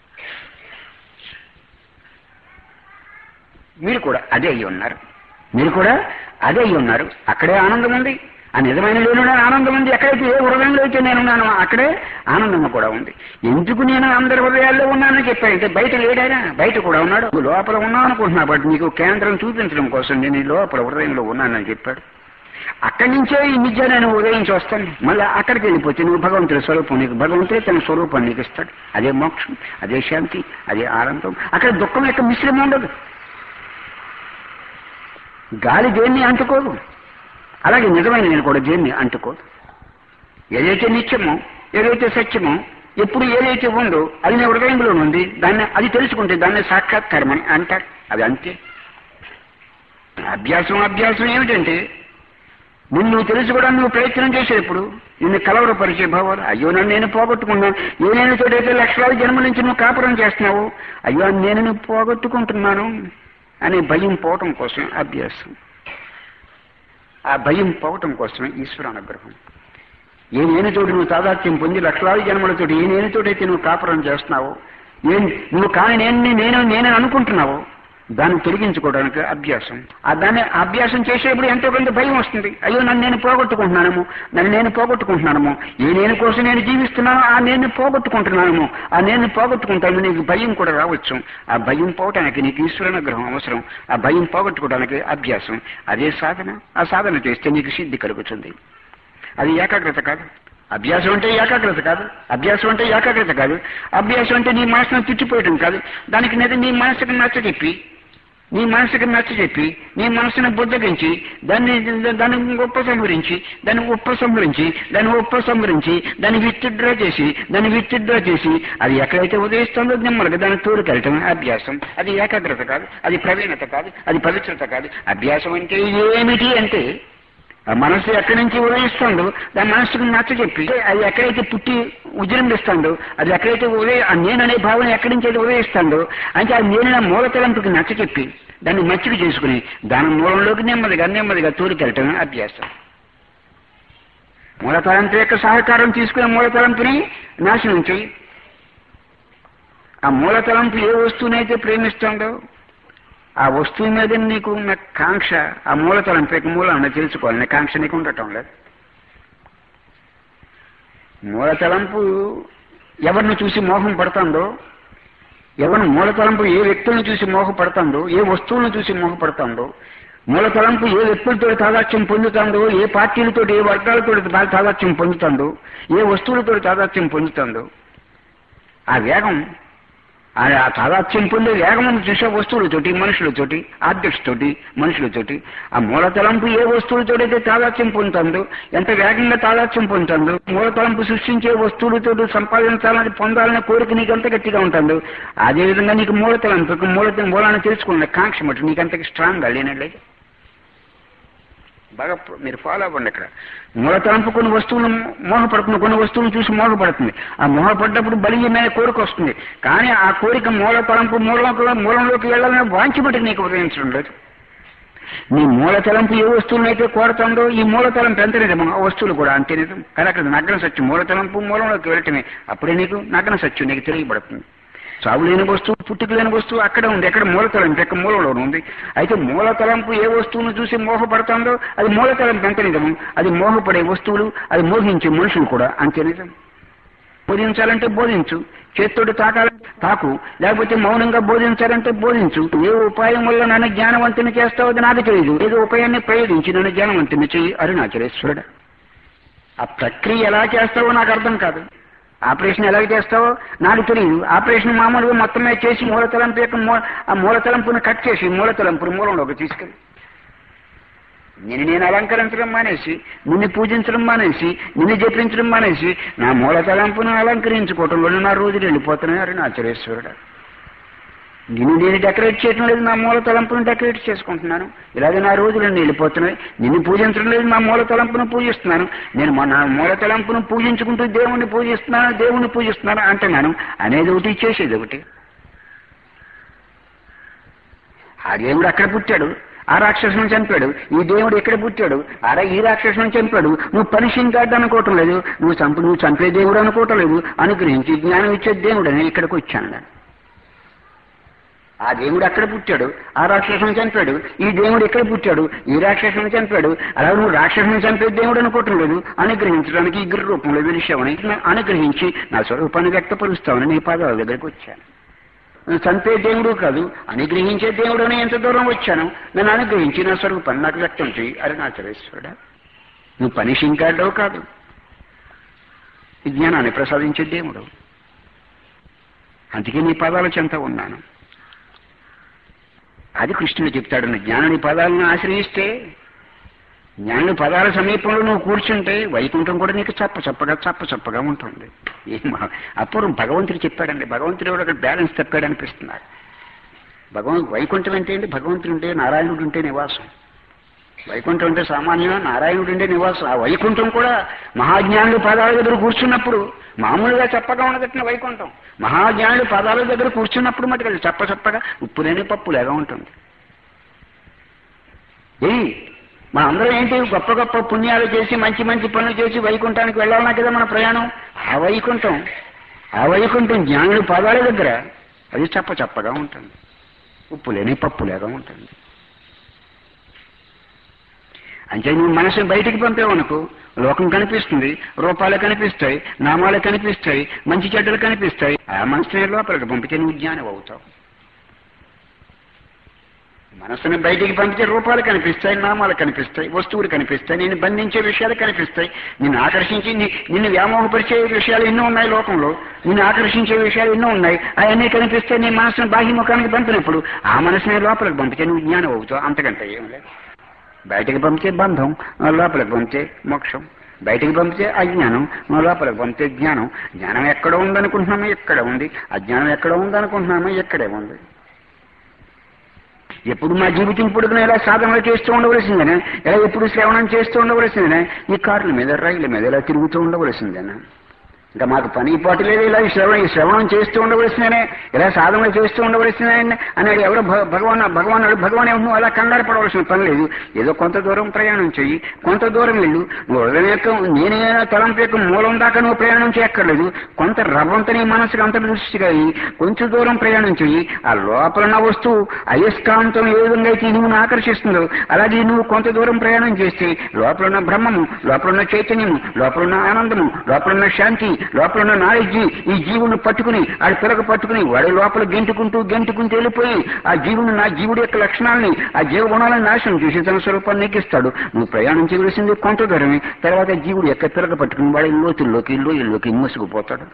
మీరు కూడా అదే అయ్యి ఉన్నారు మీరు కూడా అదే అయ్యి ఉన్నారు అక్కడే ఆనందం ఉంది ఆ నిజమైన లేనున్న ఆనందం ఉంది ఎక్కడైతే ఏ హృదయంలో అయితే నేనున్నానో అక్కడే ఆనందం కూడా ఉంది ఎందుకు నేను అందరి హృదయాల్లో ఉన్నానని చెప్పాడంటే బయట లేడానా బయట కూడా ఉన్నాడు నువ్వు లోపల ఉన్నావు అనుకుంటున్నా బట్ నీకు కేంద్రం చూపించడం కోసం నేను ఈ లోపల హృదయంలో ఉన్నానని చెప్పాడు అక్కడి నుంచే ఈ విద్య నేను ఉదయించి వస్తాను మళ్ళీ అక్కడికి వెళ్ళిపోతే నువ్వు భగవంతుడి స్వరూపం నీకు భగవంతుడే తన స్వరూపం నీకు ఇస్తాడు అదే మోక్షం అదే శాంతి అదే ఆనందం అక్కడ దుఃఖం యొక్క మిశ్రమం ఉండదు గాలి దేన్ని అంటుకోదు అలాగే నిజమైన నేను కూడా దేన్ని అంటుకోదు ఏదైతే నిత్యమో ఏదైతే సత్యమో ఎప్పుడు ఏదైతే ఉందో అది నీ హృదయంలో ఉంది దాన్ని అది తెలుసుకుంటే దాన్ని సాక్షాత్కారం అని అంటారు అది అంతే అభ్యాసం అభ్యాసం ఏమిటంటే నిన్ను నువ్వు తెలుసుకోవడానికి నువ్వు ప్రయత్నం చేసేటప్పుడు నిన్ను కలవరపరిచే భావాలు అయ్యో నన్ను నేను పోగొట్టుకున్నాను ఏ నేను తోడైతే లక్షలాది జన్మల నుంచి నువ్వు కాపురం చేస్తున్నావు అయ్యో నేను నువ్వు పోగొట్టుకుంటున్నాను అనే భయం పోవటం కోసం అభ్యాసం ఆ భయం పోవటం కోసమే ఈశ్వర అనుగ్రహం ఏ నేనుతోటి నువ్వు తాదాత్యం పొంది లక్షలాది జన్మలతోటి ఏ నేనుతోటైతే నువ్వు కాపురం చేస్తున్నావు ఏ నువ్వు కాని నేను నేను నేనని అనుకుంటున్నావు దాన్ని తొలగించుకోవడానికి అభ్యాసం ఆ దాన్ని అభ్యాసం చేసేప్పుడు ఎంతో కొంత భయం వస్తుంది అయ్యో నన్ను నేను పోగొట్టుకుంటున్నానము నన్ను నేను పోగొట్టుకుంటున్నానము ఏ నేను కోసం నేను జీవిస్తున్నాను ఆ నేను పోగొట్టుకుంటున్నానము ఆ నేను పోగొట్టుకుంటాను నీకు భయం కూడా రావచ్చు ఆ భయం పోవటానికి నీకు ఈశ్వరానుగ్రహం అవసరం ఆ భయం పోగొట్టుకోవడానికి అభ్యాసం అదే సాధన ఆ సాధన చేస్తే నీకు సిద్ధి కలుగుతుంది అది ఏకాగ్రత కాదు అభ్యాసం అంటే ఏకాగ్రత కాదు అభ్యాసం అంటే ఏకాగ్రత కాదు అభ్యాసం అంటే నీ మనసును తిట్టిపోయటం కాదు దానికి నేను నీ మనసుకు నచ్చ చెప్పి నీ మనసుకు నచ్చ చెప్పి నీ మనసును బుద్ధగించి దాన్ని దాన్ని ఉపసంహరించి దాన్ని ఉపసంహరించి దాన్ని ఉపసంహరించి దాన్ని విత్డ్రా చేసి దాన్ని విత్డ్రా చేసి అది ఎక్కడైతే ఉదయిస్తుందో నెమ్మదిగా దాన్ని తోడుకెళ్ళటం అభ్యాసం అది ఏకాగ్రత కాదు అది ప్రవీణత కాదు అది పవిత్రత కాదు అభ్యాసం అంటే ఏమిటి అంటే ఆ మనసు ఎక్కడి నుంచి ఉదయిస్తుందో దాని మనసుకు నచ్చ చెప్పి అది ఎక్కడైతే పుట్టి ఉజృంభిస్తుందో అది ఎక్కడైతే ఉదయ ఆ నేననే భావన ఎక్కడి నుంచి అయితే ఉదయిస్తుందో అంటే ఆ నేను మూలతలంపుకి నచ్చ చెప్పి దాన్ని మచ్చిక చేసుకుని దాని మూలంలోకి నెమ్మదిగా నెమ్మదిగా తోలికెళ్ళటం అభ్యాసం మూలతలంపు యొక్క సహకారం తీసుకునే మూలతలంపుని నాశనం చేయి ఆ మూలతలంపు ఏ వస్తువునైతే ప్రేమిస్తుందో ఆ వస్తువు మీద నీకు ఉన్న కాంక్ష ఆ మూలతలం పేక మూలాన్ని తెలుసుకోవాలనే కాంక్ష నీకు ఉండటం లేదు మూలతలంపు ఎవరిని చూసి మోహం పడుతుందో ఎవరిని మూలతలంపు ఏ వ్యక్తులను చూసి మోహపడుతుందో ఏ వస్తువులను చూసి మోహపడుతుందో మూలతలంపు ఏ వ్యక్తులతో తాదాత్యం పొందుతుందో ఏ పార్టీలతో ఏ వర్గాలతో తాదాత్యం పొందుతుందో ఏ వస్తువులతో తాదాత్యం పొందుతుందో ఆ వేగం ఆ తాదాత్యం పొందే వేగం చూసే వస్తువులతోటి మనుషులతోటి ఆబ్జెక్ట్స్ తోటి మనుషులతోటి ఆ మూలతలంపు ఏ వస్తువులతోటైతే తాదాత్యం పొందుతుందో ఎంత వేగంగా తాదాత్యం పొందుతుందో మూలతలంపు సృష్టించే వస్తువులతో సంపాదించాలని పొందాలనే కోరిక నీకు ఎంత గట్టిగా ఉంటుందో అదేవిధంగా నీకు మూలతలంపు మూల మూలాన్ని తెలుసుకున్న కాంక్ష మటు నీకు అంతకి స్ట్రాంగ్గా లేనట్లయితే బాగా మీరు ఫాలో అవ్వండి ఇక్కడ మూలతలంపు కొన్ని వస్తువులు మోహపడుతుంది కొన్ని వస్తువులు చూసి మోహపడుతుంది ఆ మోహపడ్డప్పుడు బలీయమైన కోరిక వస్తుంది కానీ ఆ కోరిక మూల తలంపు మూలంలో మూలంలోకి వెళ్ళాలని వాంఛబట్టి నీకు ఉదయించడం లేదు నీ మూల తలంపు ఏ వస్తువులనైతే కోరుతుందో ఈ మూల తలంపు ఎంత నిజమో ఆ వస్తువులు కూడా అంతే నిజం కానీ అక్కడ నగ్న సత్యం మూల తలంపు మూలంలోకి వెళ్ళటమే అప్పుడే నీకు నగ్న సత్యం నీకు తెలియబడుతుంది చావు లేని వస్తువు పుట్టుక లేని వస్తువు అక్కడ ఉంది ఎక్కడ మూలతలంపు ఎక్కడ మూలంలో ఉంది అయితే మూలతలంపు ఏ వస్తువును చూసి మోహపడుతుందో అది మూలతలంపు ఎంత నిజము అది మోహపడే వస్తువులు అది మోహించే మనుషులు కూడా అంతే నిజం బోధించాలంటే బోధించు చేత్తోటి తాకాలంటే తాకు లేకపోతే మౌనంగా బోధించాలంటే బోధించు ఏ ఉపాయం వల్ల నన్ను జ్ఞానవంతుని చేస్తావో అది నాకు తెలియదు ఏదో ఉపాయాన్ని ప్రయోగించి నన్ను జ్ఞానవంతుని చెయ్యి అరుణాచలేశ్వరుడు ఆ ప్రక్రియ ఎలా చేస్తావో నాకు అర్థం కాదు ఆపరేషన్ ఎలా చేస్తావో నాకు తెలియదు ఆపరేషన్ మామూలుగా మొత్తమే చేసి మూలతలంపు యొక్క మూ ఆ మూలతలంపును కట్ చేసి మూలతలంపును మూలంలోకి తీసుకెళ్ళి నేను నేను అలంకరించడం మానేసి నిన్ను పూజించడం మానేసి నిన్ను జపించడం మానేసి నా మూలతలంపును అలంకరించుకోవటంలో నా రోజులు వెళ్ళిపోతున్నాయి అరుణాచలేశ్వరుడు నిన్ను నేను డెకరేట్ చేయటం లేదు నా మూల తలంపును డెకరేట్ చేసుకుంటున్నాను ఇలాగే నా రోజులు వెళ్ళిపోతున్నాయి నిన్ను పూజించడం లేదు నా మూల తలంపును పూజిస్తున్నాను నేను మా నా మూల తలంపును పూజించుకుంటూ దేవుణ్ణి పూజిస్తున్నాను దేవుణ్ణి పూజిస్తున్నాను అంటున్నాను అనేది ఒకటి చేసేది ఒకటి ఆ దేవుడు అక్కడ పుట్టాడు ఆ రాక్షసుని చంపాడు ఈ దేవుడు ఎక్కడ పుట్టాడు అరే ఈ రాక్షసుని చంపాడు నువ్వు పనిషింగ్ గాడ్ అనుకోవటం లేదు నువ్వు చంపు నువ్వు చంపే దేవుడు అనుకోవటం లేదు అనుగ్రహించి జ్ఞానం ఇచ్చే దేవుడు అని ఇక్కడికి వచ్చాను నేను ఆ దేవుడు అక్కడ పుట్టాడు ఆ రాక్షసుని చంపాడు ఈ దేవుడు ఎక్కడ పుట్టాడు ఈ రాక్షసుని చంపాడు అలా నువ్వు రాక్షసుని చంపే దేవుడు అనుకోవటం లేదు అనుగ్రహించడానికి ఈ గురు రూపంలో వెలిసావని అనుగ్రహించి నా స్వరూపాన్ని వ్యక్తపరుస్తామని నీ పాదాల దగ్గరికి వచ్చాను నువ్వు చంపే దేవుడు కాదు అనుగ్రహించే దేవుడు అని ఎంత దూరం వచ్చాను నన్ను అనుగ్రహించి నా స్వరూపాన్ని నాకు వ్యక్తం చేయి అరుణాచలేశ్వరుడా నువ్వు పనిషింగ్ కార్డో కాదు ఈ జ్ఞానాన్ని ప్రసాదించే దేవుడు అందుకే నీ పదాల చెంత ఉన్నాను అది కృష్ణుడు చెప్తాడు జ్ఞానుని పదాలను ఆశ్రయిస్తే జ్ఞానుని పదాల సమీపంలో నువ్వు కూర్చుంటే వైకుంఠం కూడా నీకు చప్ప చప్పగా చప్ప చప్పగా ఉంటుంది ఏం మహా- అపూర్వం భగవంతుడు చెప్పాడండి భగవంతుడు కూడా అక్కడ బ్యాలెన్స్ తప్పాడు అనిపిస్తున్నారు భగవంతు వైకుంఠం అంటే ఏంటి భగవంతుడు ఉంటే నారాయణుడు ఉంటే నివాసం వైకుంఠం అంటే సామాన్యంగా నారాయణుడు ఉండే నివాసం ఆ వైకుంఠం కూడా మహాజ్ఞానుడి పాదాల దగ్గర కూర్చున్నప్పుడు మామూలుగా చెప్పగా ఉండదట్టిన వైకుంఠం మహాజ్ఞానుడి పాదాల దగ్గర కూర్చున్నప్పుడు మటుకు అది చెప్ప చెప్పగా ఉప్పు లేని పప్పు లేగా ఉంటుంది ఏ మన అందరం ఏంటి గొప్ప గొప్ప పుణ్యాలు చేసి మంచి మంచి పనులు చేసి వైకుంఠానికి వెళ్ళాలన్నా కదా మన ప్రయాణం ఆ వైకుంఠం ఆ వైకుంఠం జ్ఞానుడి పాదాల దగ్గర అది చెప్ప చెప్పగా ఉంటుంది ఉప్పు లేని పప్పు లేగా ఉంటుంది అంటే నువ్వు మనసుని బయటికి పంపేవనుకో లోకం కనిపిస్తుంది రూపాలు కనిపిస్తాయి నామాలు కనిపిస్తాయి మంచి చెడ్డలు కనిపిస్తాయి ఆ మనసుని లోపలికి పంపితే నువ్వు జ్ఞానం అవుతావు మనసుని బయటికి పంపితే రూపాలు కనిపిస్తాయి నామాలు కనిపిస్తాయి వస్తువులు కనిపిస్తాయి నేను బంధించే విషయాలు కనిపిస్తాయి నిన్ను ఆకర్షించి ని- నిన్ను వ్యామోహపరిచే విషయాలు ఎన్నో ఉన్నాయి లోకంలో నిన్ను ఆకర్షించే విషయాలు ఎన్నో ఉన్నాయి అవన్నీ కనిపిస్తే నీ మనసును బాహ్యముఖానికి పంపినప్పుడు ఆ మనసుని లోపలికి పంపితే నువ్వు జ్ఞానం అవుతావు అంతకంటే ఏం లేదు బయటికి పంపితే బంధం ఆ లోపలికి పంపితే మోక్షం బయటికి పంపితే అజ్ఞానం ఆ లోపలికి పంపితే జ్ఞానం జ్ఞానం ఎక్కడ ఉందనుకుంటున్నామో ఇక్కడ ఉంది అజ్ఞానం ఎక్కడ ఉందనుకుంటున్నామో ఇక్కడే ఉంది ఎప్పుడు మా జీవితం పొడుగున ఎలా సాధనలు చేస్తూ ఉండవలసిందేనా ఎలా ఎప్పుడు శ్రవణం చేస్తూ ఉండవలసిందేనా ఈ కార్ల మీద రైళ్ల మీద ఇలా తిరుగుతూ ఉండవలసిందేనా ఇంకా మాకు పని పాటు లేదు ఇలా ఈ శ్రవణం ఈ శ్రవణం చేస్తూ ఉండవలసిందేనే ఇలా సాధనలు చేస్తూ ఉండవలసిందే అన్నాడు ఎవరో భ- భగవాన్ భగవాన్ భగవాన్ ఏమో నువ్వు అలా కంగారు పడవలసిన పని లేదు ఏదో కొంత దూరం ప్రయాణం చెయ్యి కొంత దూరం వెళ్ళు నువ్వు హృదయం యొక్క నేనే తలంపు యొక్క మూలం దాకా నువ్వు ప్రయాణం చేయక్కర్లేదు కొంత రవ్వంత నీ మనసుకు అంత దృష్టిగా అయ్యి కొంచెం దూరం ప్రయాణం చెయ్యి ఆ లోపల ఉన్న వస్తువు అయస్కాంతం ఏ విధంగా అయితే ఈ నువ్వును ఆకర్షిస్తుందో అలాగే నువ్వు కొంత దూరం ప్రయాణం చేస్తే లోపల ఉన్న బ్రహ్మము లోపల ఉన్న చైతన్యము లోపల ఉన్న ఆనందము లోపల ఉన్న శాంతి లోపల ఉన్న నాలెడ్జి ఈ జీవుని పట్టుకుని ఆడి పిలక పట్టుకుని వాడి లోపల గెంటుకుంటూ గెంటుకుంటూ వెళ్ళిపోయి ఆ జీవుని నా జీవుడి యొక్క లక్షణాలని ఆ జీవ గుణాలను నాశనం చేసి తన స్వరూపాన్ని నెక్కిస్తాడు నువ్వు ప్రయాణం చేయవలసింది కొంత దూరమే తర్వాత జీవుడు యొక్క పిలక పట్టుకుని వాడి లోతుల్లోకి లోయల్లోకి మూసుకుపోతాడు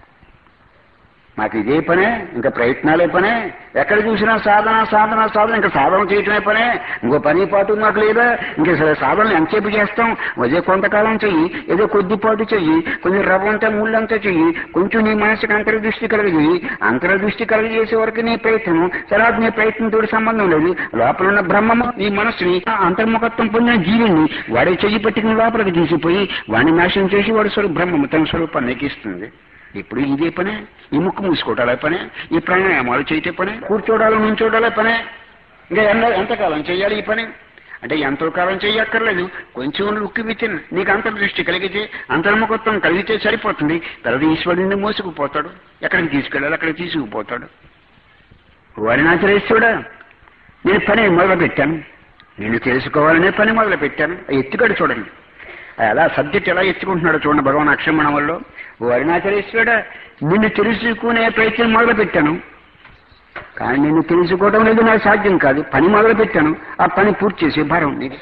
మాకు ఇదే పనే ఇంకా ప్రయత్నాలే పనే ఎక్కడ చూసినా సాధన సాధన సాధన ఇంకా సాధన చేయటమే పనే ఇంకో పని పాటు మాకు లేదా ఇంకా సరే సాధనలు ఎంతసేపు చేస్తాం అదే కొంతకాలం చెయ్యి ఏదో కొద్దిపాటు చెయ్యి కొంచెం రవ్వంతా ముళ్ళంతా చెయ్యి కొంచెం నీ మనసుకి అంతర్దృష్టి కలిగి అంతర్దృష్టి కలిగి చేసే వరకు నీ ప్రయత్నం తర్వాత నీ ప్రయత్నంతో సంబంధం లేదు లోపల ఉన్న బ్రహ్మము నీ మనసుని ఆ అంతర్ముఖత్వం పొందిన జీవుని వాడే చెయ్యి పట్టుకుని లోపలికి తీసిపోయి వాడిని నాశనం చేసి వాడు స్వరూప బ్రహ్మము తన స్వరూపాన్ని ఎక్కిస్తుంది ఇప్పుడు ఇదే పనే ఈ ముక్కు మూసుకోవడాలే పనే ఈ ప్రాణాయామాలు చేయటే పనే కూర్చోడాలు నుంచోడాలే పనే ఇంకా ఎంత ఎంతకాలం చేయాలి ఈ పని అంటే ఎంతో కాలం చేయక్కర్లేదు కొంచెం లుక్కి వితిన్ నీకు అంతర్దృష్టి కలిగితే అంతర్ముఖత్వం కలిగితే సరిపోతుంది తర్వాత ఈశ్వరుని మోసుకుపోతాడు ఎక్కడికి తీసుకెళ్ళాలి అక్కడికి తీసుకుపోతాడు వారినాచరేశ్వరుడా నేను పని మొదలు పెట్టాను నేను తెలుసుకోవాలనే పని మొదలు పెట్టాను ఎత్తుకడు చూడండి అలా సబ్జెక్ట్ ఎలా ఎత్తుకుంటున్నాడో చూడండి భగవాన్ అక్షమణంలో ఓ అరుణాచలేశ్వరుడా నిన్ను తెలుసుకునే ప్రయత్నం మొదలు పెట్టాను కానీ నిన్ను తెలుసుకోవడం లేదు నాకు సాధ్యం కాదు పని మొదలు పెట్టాను ఆ పని పూర్తి చేసే భారం నీది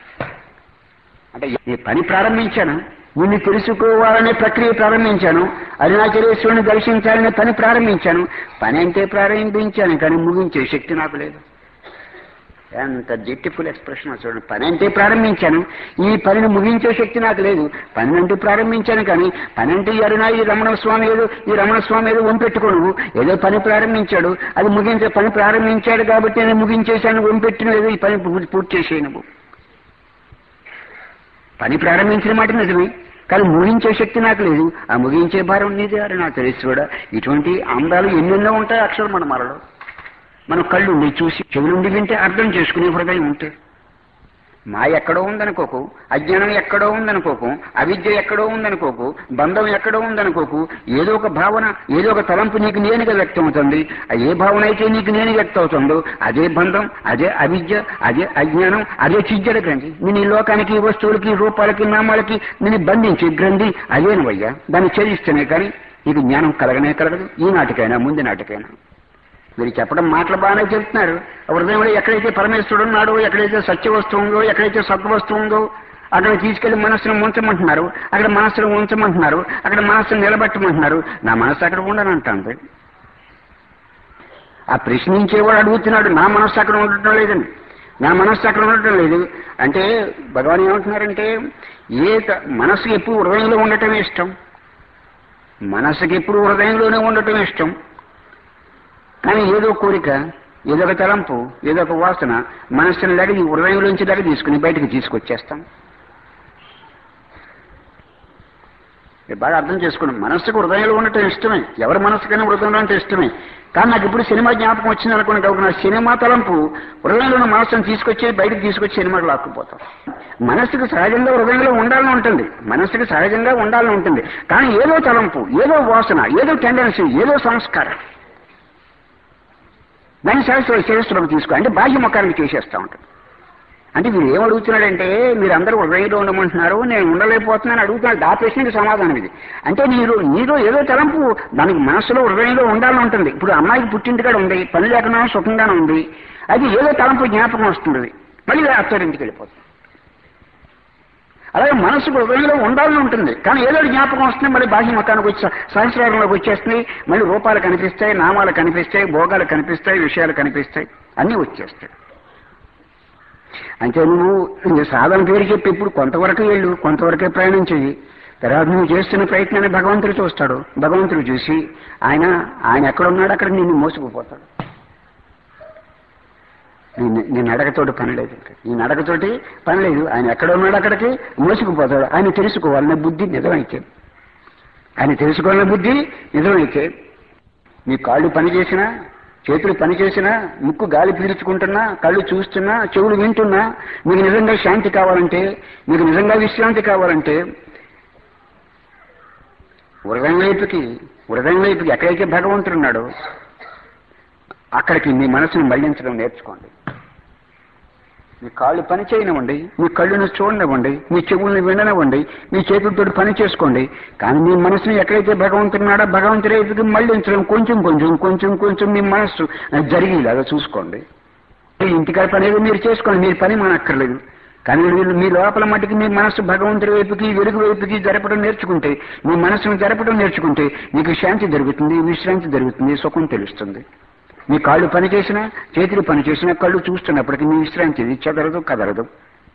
అంటే ఈ పని ప్రారంభించాను నిన్ను తెలుసుకోవాలనే ప్రక్రియ ప్రారంభించాను అరుణాచలేశ్వరుని దర్శించాలనే పని ప్రారంభించాను పని అంటే ప్రారంభించాను కానీ ముగించే శక్తి నాకు లేదు ఎంత బ్యూటిఫుల్ ఎక్స్ప్రెషన్ చూడండి పని అంటే ప్రారంభించాను ఈ పనిని ముగించే శక్తి నాకు లేదు పని అంటే ప్రారంభించాను కానీ పని అంటే ఈ అరుణ ఈ రమణ స్వామి ఏదో ఈ రమణ స్వామి ఏదో వంపెట్టుకోను ఏదో పని ప్రారంభించాడు అది ముగించే పని ప్రారంభించాడు కాబట్టి నేను ముగించేశాను వంపెట్టిన ఏదో ఈ పని పూర్తి పూర్తి చేసేయను పని ప్రారంభించిన మాట నిజమే కానీ ముగించే శక్తి నాకు లేదు ఆ ముగించే భారం నీదే అరుణాచలేశ్వరుడా ఇటువంటి అందాలు ఎన్నెన్నో ఉంటాయి అక్షరం మన మరలో మన కళ్ళుండి చూసి చెవులుండి వింటే అర్థం చేసుకునే హృదయం ఉంటే మా ఎక్కడో ఉందనుకోకు అజ్ఞానం ఎక్కడో ఉందనుకోకు అవిద్య ఎక్కడో ఉందనుకోకు బంధం ఎక్కడో ఉందనుకోకు ఏదో ఒక భావన ఏదో ఒక తలంపు నీకు నేనుగా వ్యక్తం అవుతుంది ఆ ఏ భావన అయితే నీకు నేను వ్యక్తం అవుతుందో అదే బంధం అదే అవిద్య అదే అజ్ఞానం అదే చిజ్జడ గ్రంథి నేను ఈ లోకానికి వస్తువులకి రూపాలకి నామాలకి నేను బంధించే గ్రంథి అదేనవయ్యా దాన్ని ఛేదిస్తేనే కానీ నీకు జ్ఞానం కలగనే కలగదు ఈ నాటికైనా ముందు నాటికైనా మీరు చెప్పడం మాటలు బాగానే చెప్తున్నారు హృదయంలో ఎక్కడైతే పరమేశ్వరుడు ఉన్నాడో ఎక్కడైతే సత్య వస్తువు ఉందో ఎక్కడైతే సద్వస్తువు ఉందో అక్కడ తీసుకెళ్లి మనస్సును ఉంచమంటున్నారు అక్కడ మనస్సును ఉంచమంటున్నారు అక్కడ మనస్సును నిలబెట్టమంటున్నారు నా మనస్సు అక్కడ ఉండనంటుంది ఆ ప్రశ్నించేవాడు అడుగుతున్నాడు నా మనస్సు అక్కడ ఉండటం లేదండి నా మనస్సు అక్కడ ఉండటం లేదు అంటే భగవాన్ ఏమంటున్నారంటే ఏ త- మనస్సుకి ఎప్పుడు హృదయంలో ఉండటం ఇష్టం మనస్సుకి ఎప్పుడు హృదయంలోనే ఉండటం ఇష్టం కానీ ఏదో కోరిక ఏదో ఒక తలంపు ఏదో ఒక వాసన మనస్సుని లగి హృదయంలోంచి లగి తీసుకుని బయటికి తీసుకొచ్చేస్తాం ఇది బాగా అర్థం చేసుకోండి మనస్సుకు హృదయంలో ఉండటం ఇష్టమే ఎవరి మనస్సుకైనా హృదయంలో అంటే ఇష్టమే కానీ నాకు ఇప్పుడు సినిమా జ్ఞాపకం వచ్చింది అనుకోండి కాబట్టి నా సినిమా తలంపు హృదయంలో ఉన్న మనస్సును తీసుకొచ్చి బయటకు తీసుకొచ్చి సినిమాకి లాక్కుపోతాం మనస్సుకు సహజంగా హృదయంలో ఉండాలని ఉంటుంది మనస్సుకు సహజంగా ఉండాలని ఉంటుంది కానీ ఏదో తలంపు ఏదో వాసన ఏదో టెండెన్సీ ఏదో సంస్కారం దాన్ని శాస్త్ర శిరస్సులోకి తీసుకో అంటే బాహ్య ముఖానికి చేసేస్తూ ఉంటుంది అంటే వీడు ఏం అడుగుతున్నాడంటే మీరు అందరూ హృదయంలో ఉండమంటున్నారు నేను ఉండలేకపోతున్నాను అడుగుతున్నాడు ఆ ప్రశ్నకి సమాధానం ఇది అంటే మీరు నీలో ఏదో తలంపు దానికి మనస్సులో హృదయంలో ఉండాలని ఉంటుంది ఇప్పుడు అమ్మాయికి పుట్టింటికాడ ఉంది పని లేకుండా సుఖంగానే ఉంది అది ఏదో తలంపు జ్ఞాపకం వస్తుంది మళ్ళీ అత్తారింటికి వెళ్ళిపోతుంది అలాగే మనసుకు హృదయంలో ఉండాలని ఉంటుంది కానీ ఏదో ఒకటి జ్ఞాపకం వస్తుంది మళ్ళీ బాహ్య మతానికి వచ్చి సహస్రారంలోకి వచ్చేస్తుంది మళ్ళీ రూపాలు కనిపిస్తాయి నామాలు కనిపిస్తాయి భోగాలు కనిపిస్తాయి విషయాలు కనిపిస్తాయి అన్నీ వచ్చేస్తాయి అంటే నువ్వు నీ సాధన పేరు చెప్పి ఇప్పుడు కొంతవరకు వెళ్ళు కొంతవరకే ప్రయాణం చెయ్యి తర్వాత నువ్వు చేస్తున్న ప్రయత్నాన్ని భగవంతుడు చూస్తాడు భగవంతుడు చూసి ఆయన ఆయన ఎక్కడున్నాడు అక్కడ నిన్ను మోసుకుపోతాడు నీ నీ నడకతోటి పని లేదు ఇంకా. నీ నడకతోటి పని లేదు ఆయన ఎక్కడ ఉన్నాడు అక్కడికి మోసుకుపోతాడు ఆయన తెలుసుకోవాలనే బుద్ధి నిజమైతే ఆయన తెలుసుకోవాలనే బుద్ధి నిజమైతే మీ కాళ్ళు పని చేసినా చేతులు పని చేసినా ముక్కు గాలి పీల్చుకుంటున్నా కళ్ళు చూస్తున్నా చెవులు వింటున్నా మీకు నిజంగా శాంతి కావాలంటే మీకు నిజంగా విశ్రాంతి కావాలంటే హృదయం వైపుకి హృదయం వైపుకి ఎక్కడైతే భగవంతుడు ఉన్నాడో అక్కడికి మీ మనసును మళ్లించడం నేర్చుకోండి మీ కాళ్ళు పని చేయనివ్వండి మీ కళ్ళును చూడనివ్వండి మీ చెవుల్ని విననివ్వండి మీ చేతులతో పని చేసుకోండి కానీ మీ మనసుని ఎక్కడైతే భగవంతున్నాడో భగవంతుడి వైపుకి మళ్లించడం కొంచెం కొంచెం కొంచెం కొంచెం మీ మనస్సు జరిగేలాగా చూసుకోండి మీ ఇంటికాడ పని ఏదో మీరు చేసుకోండి మీరు పని మనక్కర్లేదు కానీ వీళ్ళు మీ లోపల మట్టికి మీ మనసు భగవంతుడి వైపుకి వెలుగు వైపుకి జరపడం నేర్చుకుంటే మీ మనసును జరపడం నేర్చుకుంటే మీకు శాంతి జరుగుతుంది విశ్రాంతి జరుగుతుంది సుఖం తెలుస్తుంది మీ కాళ్ళు పని చేసినా చేతులు పని చేసినా కళ్ళు చూస్తున్నప్పటికీ మీ విశ్రాంతి ఇది చెదరదు కదరదు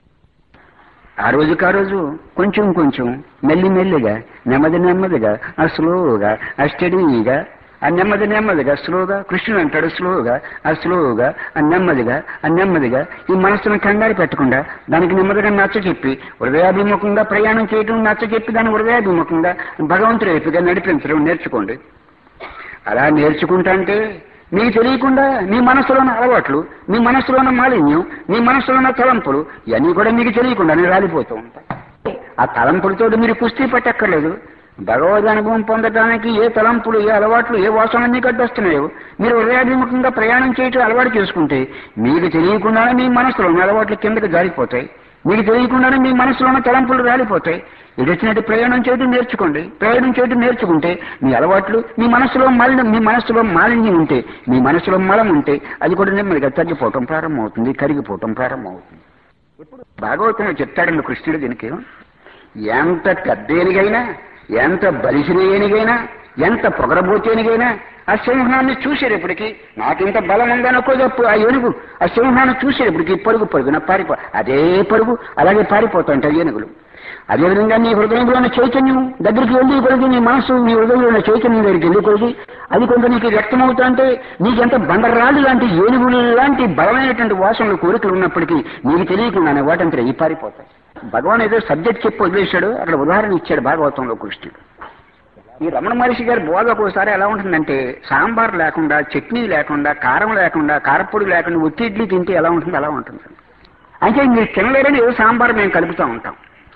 ఆ రోజుకి ఆ రోజు కొంచెం కొంచెం మెల్లి మెల్లిగా నెమ్మది నెమ్మదిగా ఆ స్లోగా ఆ స్టడీగా ఆ నెమ్మది నెమ్మదిగా స్లోగా కృష్ణుడు అంటాడు స్లోగా ఆ స్లోగా ఆ నెమ్మదిగా ఆ నెమ్మదిగా ఈ మనస్సును కంగారు పెట్టకుండా దానికి నెమ్మదిగా నచ్చ చెప్పి హృదయాభిముఖంగా ప్రయాణం చేయడం నచ్చ చెప్పి దాన్ని హృదయాభిముఖంగా భగవంతుడి వైపుగా నడిపించడం నేర్చుకోండి అలా నేర్చుకుంటా అంటే మీకు తెలియకుండా మీ మనసులో ఉన్న అలవాట్లు మీ మనసులో ఉన్న మాలిన్యం మీ మనసులో ఉన్న తలంపులు ఇవన్నీ కూడా మీకు తెలియకుండానే రాలిపోతూ ఉంటాయి ఆ తలంపులతో మీరు కుస్తీ పట్టక్కర్లేదు భగవద్ అనుభవం పొందడానికి ఏ తలంపులు ఏ అలవాట్లు ఏ వాసనలు మీకు అడ్డొస్తున్నాయో మీరు హృదయాభిముఖంగా ప్రయాణం చేయటం అలవాటు చేసుకుంటే మీకు తెలియకుండానే మీ మనసులో ఉన్న అలవాట్లు కిందకి జారిపోతాయి మీకు తెలియకుండానే మీ మనసులో ఉన్న తలంపులు రాలిపోతాయి ఇది వచ్చినట్టు ప్రయాణం చేయడం నేర్చుకోండి ప్రయాణం చేయడం నేర్చుకుంటే మీ అలవాట్లు మీ మనసులో మలినం మీ మనసులో మాలిన్యం ఉంటే మీ మనసులో మలం ఉంటే అది కూడా నెమ్మదిగా తగ్గిపోవటం ప్రారంభమవుతుంది కరిగిపోవటం ప్రారంభమవుతుంది ఇప్పుడు భాగవతంలో చెప్తాడండి కృష్ణుడు దీనికి ఎంత పెద్దేనిగైనా ఎంత బలిసిరేనిగైనా ఎంత పొగరబోతేనిగైనా ఆ సింహాన్ని చూసేటప్పటికి నాకింత బలం ఉందనుకో చెప్పు ఆ ఏనుగు ఆ సింహాన్ని చూసేటప్పటికి పరుగు పరుగున పారిపో అదే పరుగు అలాగే పారిపోతుంటాయి ఏనుగులు అదేవిధంగా నీ హృదయంలో ఉన్న చైతన్యం దగ్గరికి వెళ్ళి కొలిది నీ మనసు నీ హృదయంలో ఉన్న చైతన్యం దగ్గరికి వెళ్ళి కొలిది అది కొంత నీకు వ్యక్తం అవుతుంటే నీకెంత బండరాళ్ళు లాంటి ఏనుగులు లాంటి బలమైనటువంటి వాసనలు కోరికలు ఉన్నప్పటికీ నీకు తెలియకుండానే వాటంతా ఈ పారిపోతాయి భగవాన్ ఏదో సబ్జెక్ట్ చెప్పి వదిలేశాడు అక్కడ ఉదాహరణ ఇచ్చాడు భాగవతంలో కృష్ణుడు ఈ రమణ మహర్షి గారి బోధ ఒక్కోసారి ఎలా ఉంటుందంటే సాంబార్ లేకుండా చట్నీ లేకుండా కారం లేకుండా కారపొడి లేకుండా ఒత్తి ఇడ్లీ తింటే ఎలా ఉంటుంది అలా ఉంటుంది అంటే మీరు తినలేరని ఏదో సాంబార్ మేము కలుపుతూ ఉంటాం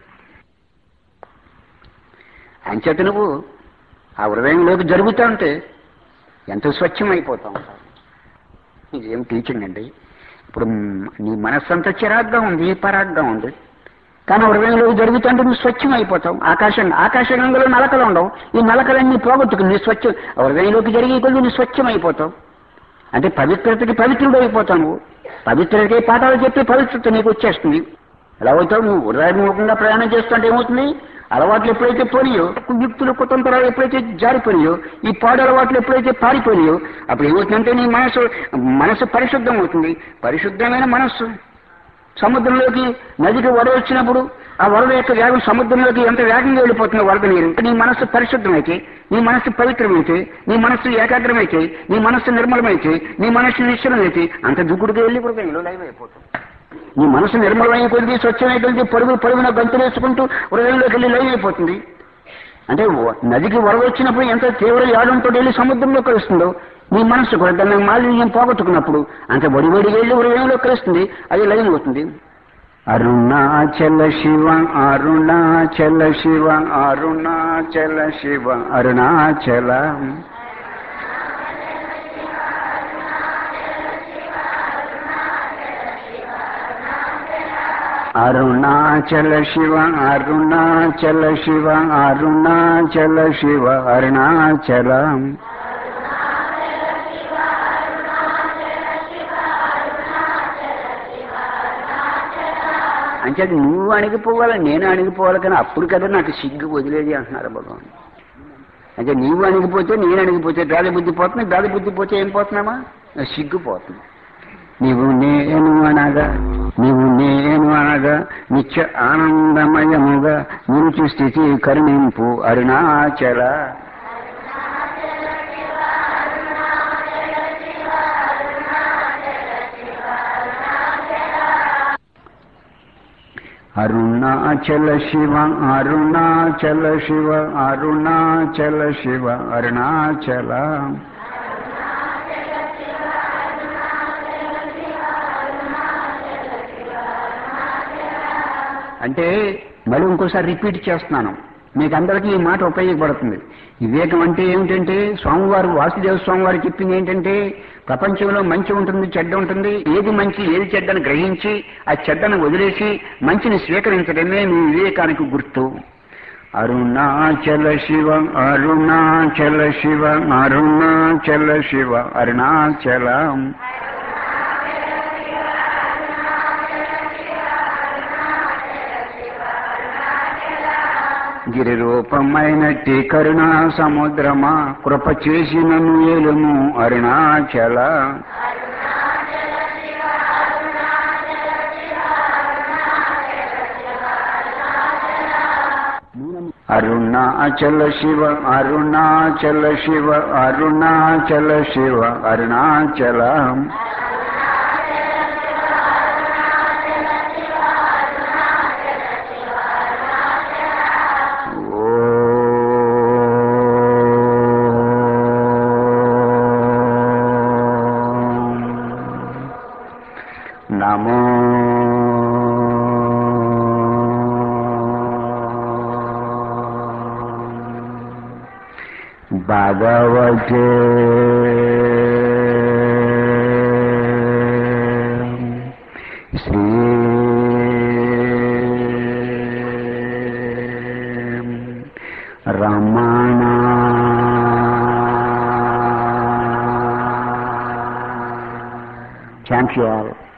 అంచేత నువ్వు ఆ హృదయంలోకి జరుగుతూ ఉంటే ఎంతో స్వచ్ఛమైపోతూ ఉంటావు ఇదేం టీచింగ్ అండి ఇప్పుడు మ్, నీ మనస్సంతా చిరాగ్గా ఉంది పరాగ్గా ఉంది కానీ హృదయంలోకి జరుగుతుంటే నువ్వు స్వచ్ఛమైపోతావు ఆకాశం ఆకాశగంగలో నలకలు ఉండవు ఈ నలకలన్నీ పోగొట్టుకుని నీ స్వచ్ఛ హృదయంలోకి జరిగే కొద్ది నువ్వు స్వచ్ఛమైపోతావు అంటే పవిత్రతకి పవిత్రుడు అయిపోతావు నువ్వు పవిత్రతకి పాఠాలు చెప్పి పవిత్రత నీకు వచ్చేస్తుంది ఎలా అవుతావు నువ్వు హృదయముఖంగా ప్రయాణం చేస్తుంటే ఏమవుతుంది అలవాట్లు ఎప్పుడైతే పోనియో యుక్తులు కుతంత్రాలు ఎప్పుడైతే జారిపోయినాయో ఈ పాడు అలవాట్లు ఎప్పుడైతే పారిపోయినాయో అప్పుడు ఏమవుతుందంటే నీ మనసు మనసు పరిశుద్ధం అవుతుంది పరిశుద్ధమైన మనస్సు సముద్రంలోకి నదికి వరద వచ్చినప్పుడు ఆ వరద యొక్క వేగం సముద్రంలోకి ఎంత వేగంగా వెళ్ళిపోతుందో వరద నీరు నీ మనస్సు పరిశుద్ధమైతే నీ మనస్సు పవిత్రమైతే నీ మనస్సు ఏకాగ్రమైతే నీ మనస్సు నిర్మలమైతే నీ మనస్సు నిశ్చలమైతే అంత దుక్కుడుగా వెళ్ళి హృదయంలో లైవ్ అయిపోతుంది నీ మనసు నిర్మలమైన కొద్ది స్వచ్ఛమైన కొద్ది పరుగు పరుగున గంతులేసుకుంటూ హృదయంలోకి వెళ్ళి లైవ్ అయిపోతుంది అంటే వ- నదికి వరద వచ్చినప్పుడు ఎంత తీవ్ర యాడంతో వెళ్ళి సముద్రంలో కలుస్తుందో నీ మనసు కూడా దాన్ని మాలిన్యం పోగొట్టుకున్నప్పుడు అంత వడి వడి వెళ్ళి హృదయంలో కలుస్తుంది అది లయం అవుతుంది అరుణాచల శివ అరుణాచల శివ అరుణాచల శివ అరుణాచల అరుణాచల శివ అరుణాచల శివ అరుణాచల శివ అరుణాచల అంటే నువ్వు అణిగిపోవాలి నేను అణిగిపోవాలి కానీ అప్పుడు కదా నాకు సిగ్గు వదిలేది అంటున్నారు భగవాన్ అంటే నీవు అణిగిపోతే నేను అణిగిపోతే పేద బుద్ధి పోతుంది పేద బుద్ధి పోతే ఏం పోతున్నామా సిగ్గు పోతుంది నీవు నేను అనగా నీవు నేను అనగా నిత్య ఆనందమయముగా నిరుచు స్థితి కరుణింపు అరుణాచల అరుణాచల శివ అరుణాచల శివ అరుణాచల శివ అరుణాచల అంటే మళ్ళీ ఇంకోసారి రిపీట్ చేస్తున్నాను మీకు అందరికీ ఈ మాట ఉపయోగపడుతుంది వివేకం అంటే ఏమిటంటే స్వామివారు వాసుదేవ స్వామివారు చెప్పింది ఏంటంటే ప్రపంచంలో మంచి ఉంటుంది చెడ్డ ఉంటుంది ఏది మంచి ఏది చెడ్డని గ్రహించి ఆ చెడ్డను వదిలేసి మంచిని స్వీకరించడమే మీ వివేకానికి గుర్తు అరుణాచల శివ అరుణాచల శివ అరుణాచల శివ అరుణాచలం గిరి రూపమైనట్టి కరుణా సముద్రమా కృప చేసినను ఏలుము అరుణాచల అరుణాచల శివ అరుణాచల శివ అరుణాచల శివ అరుణాచల నమో భగవతే Shri Ramana thank you all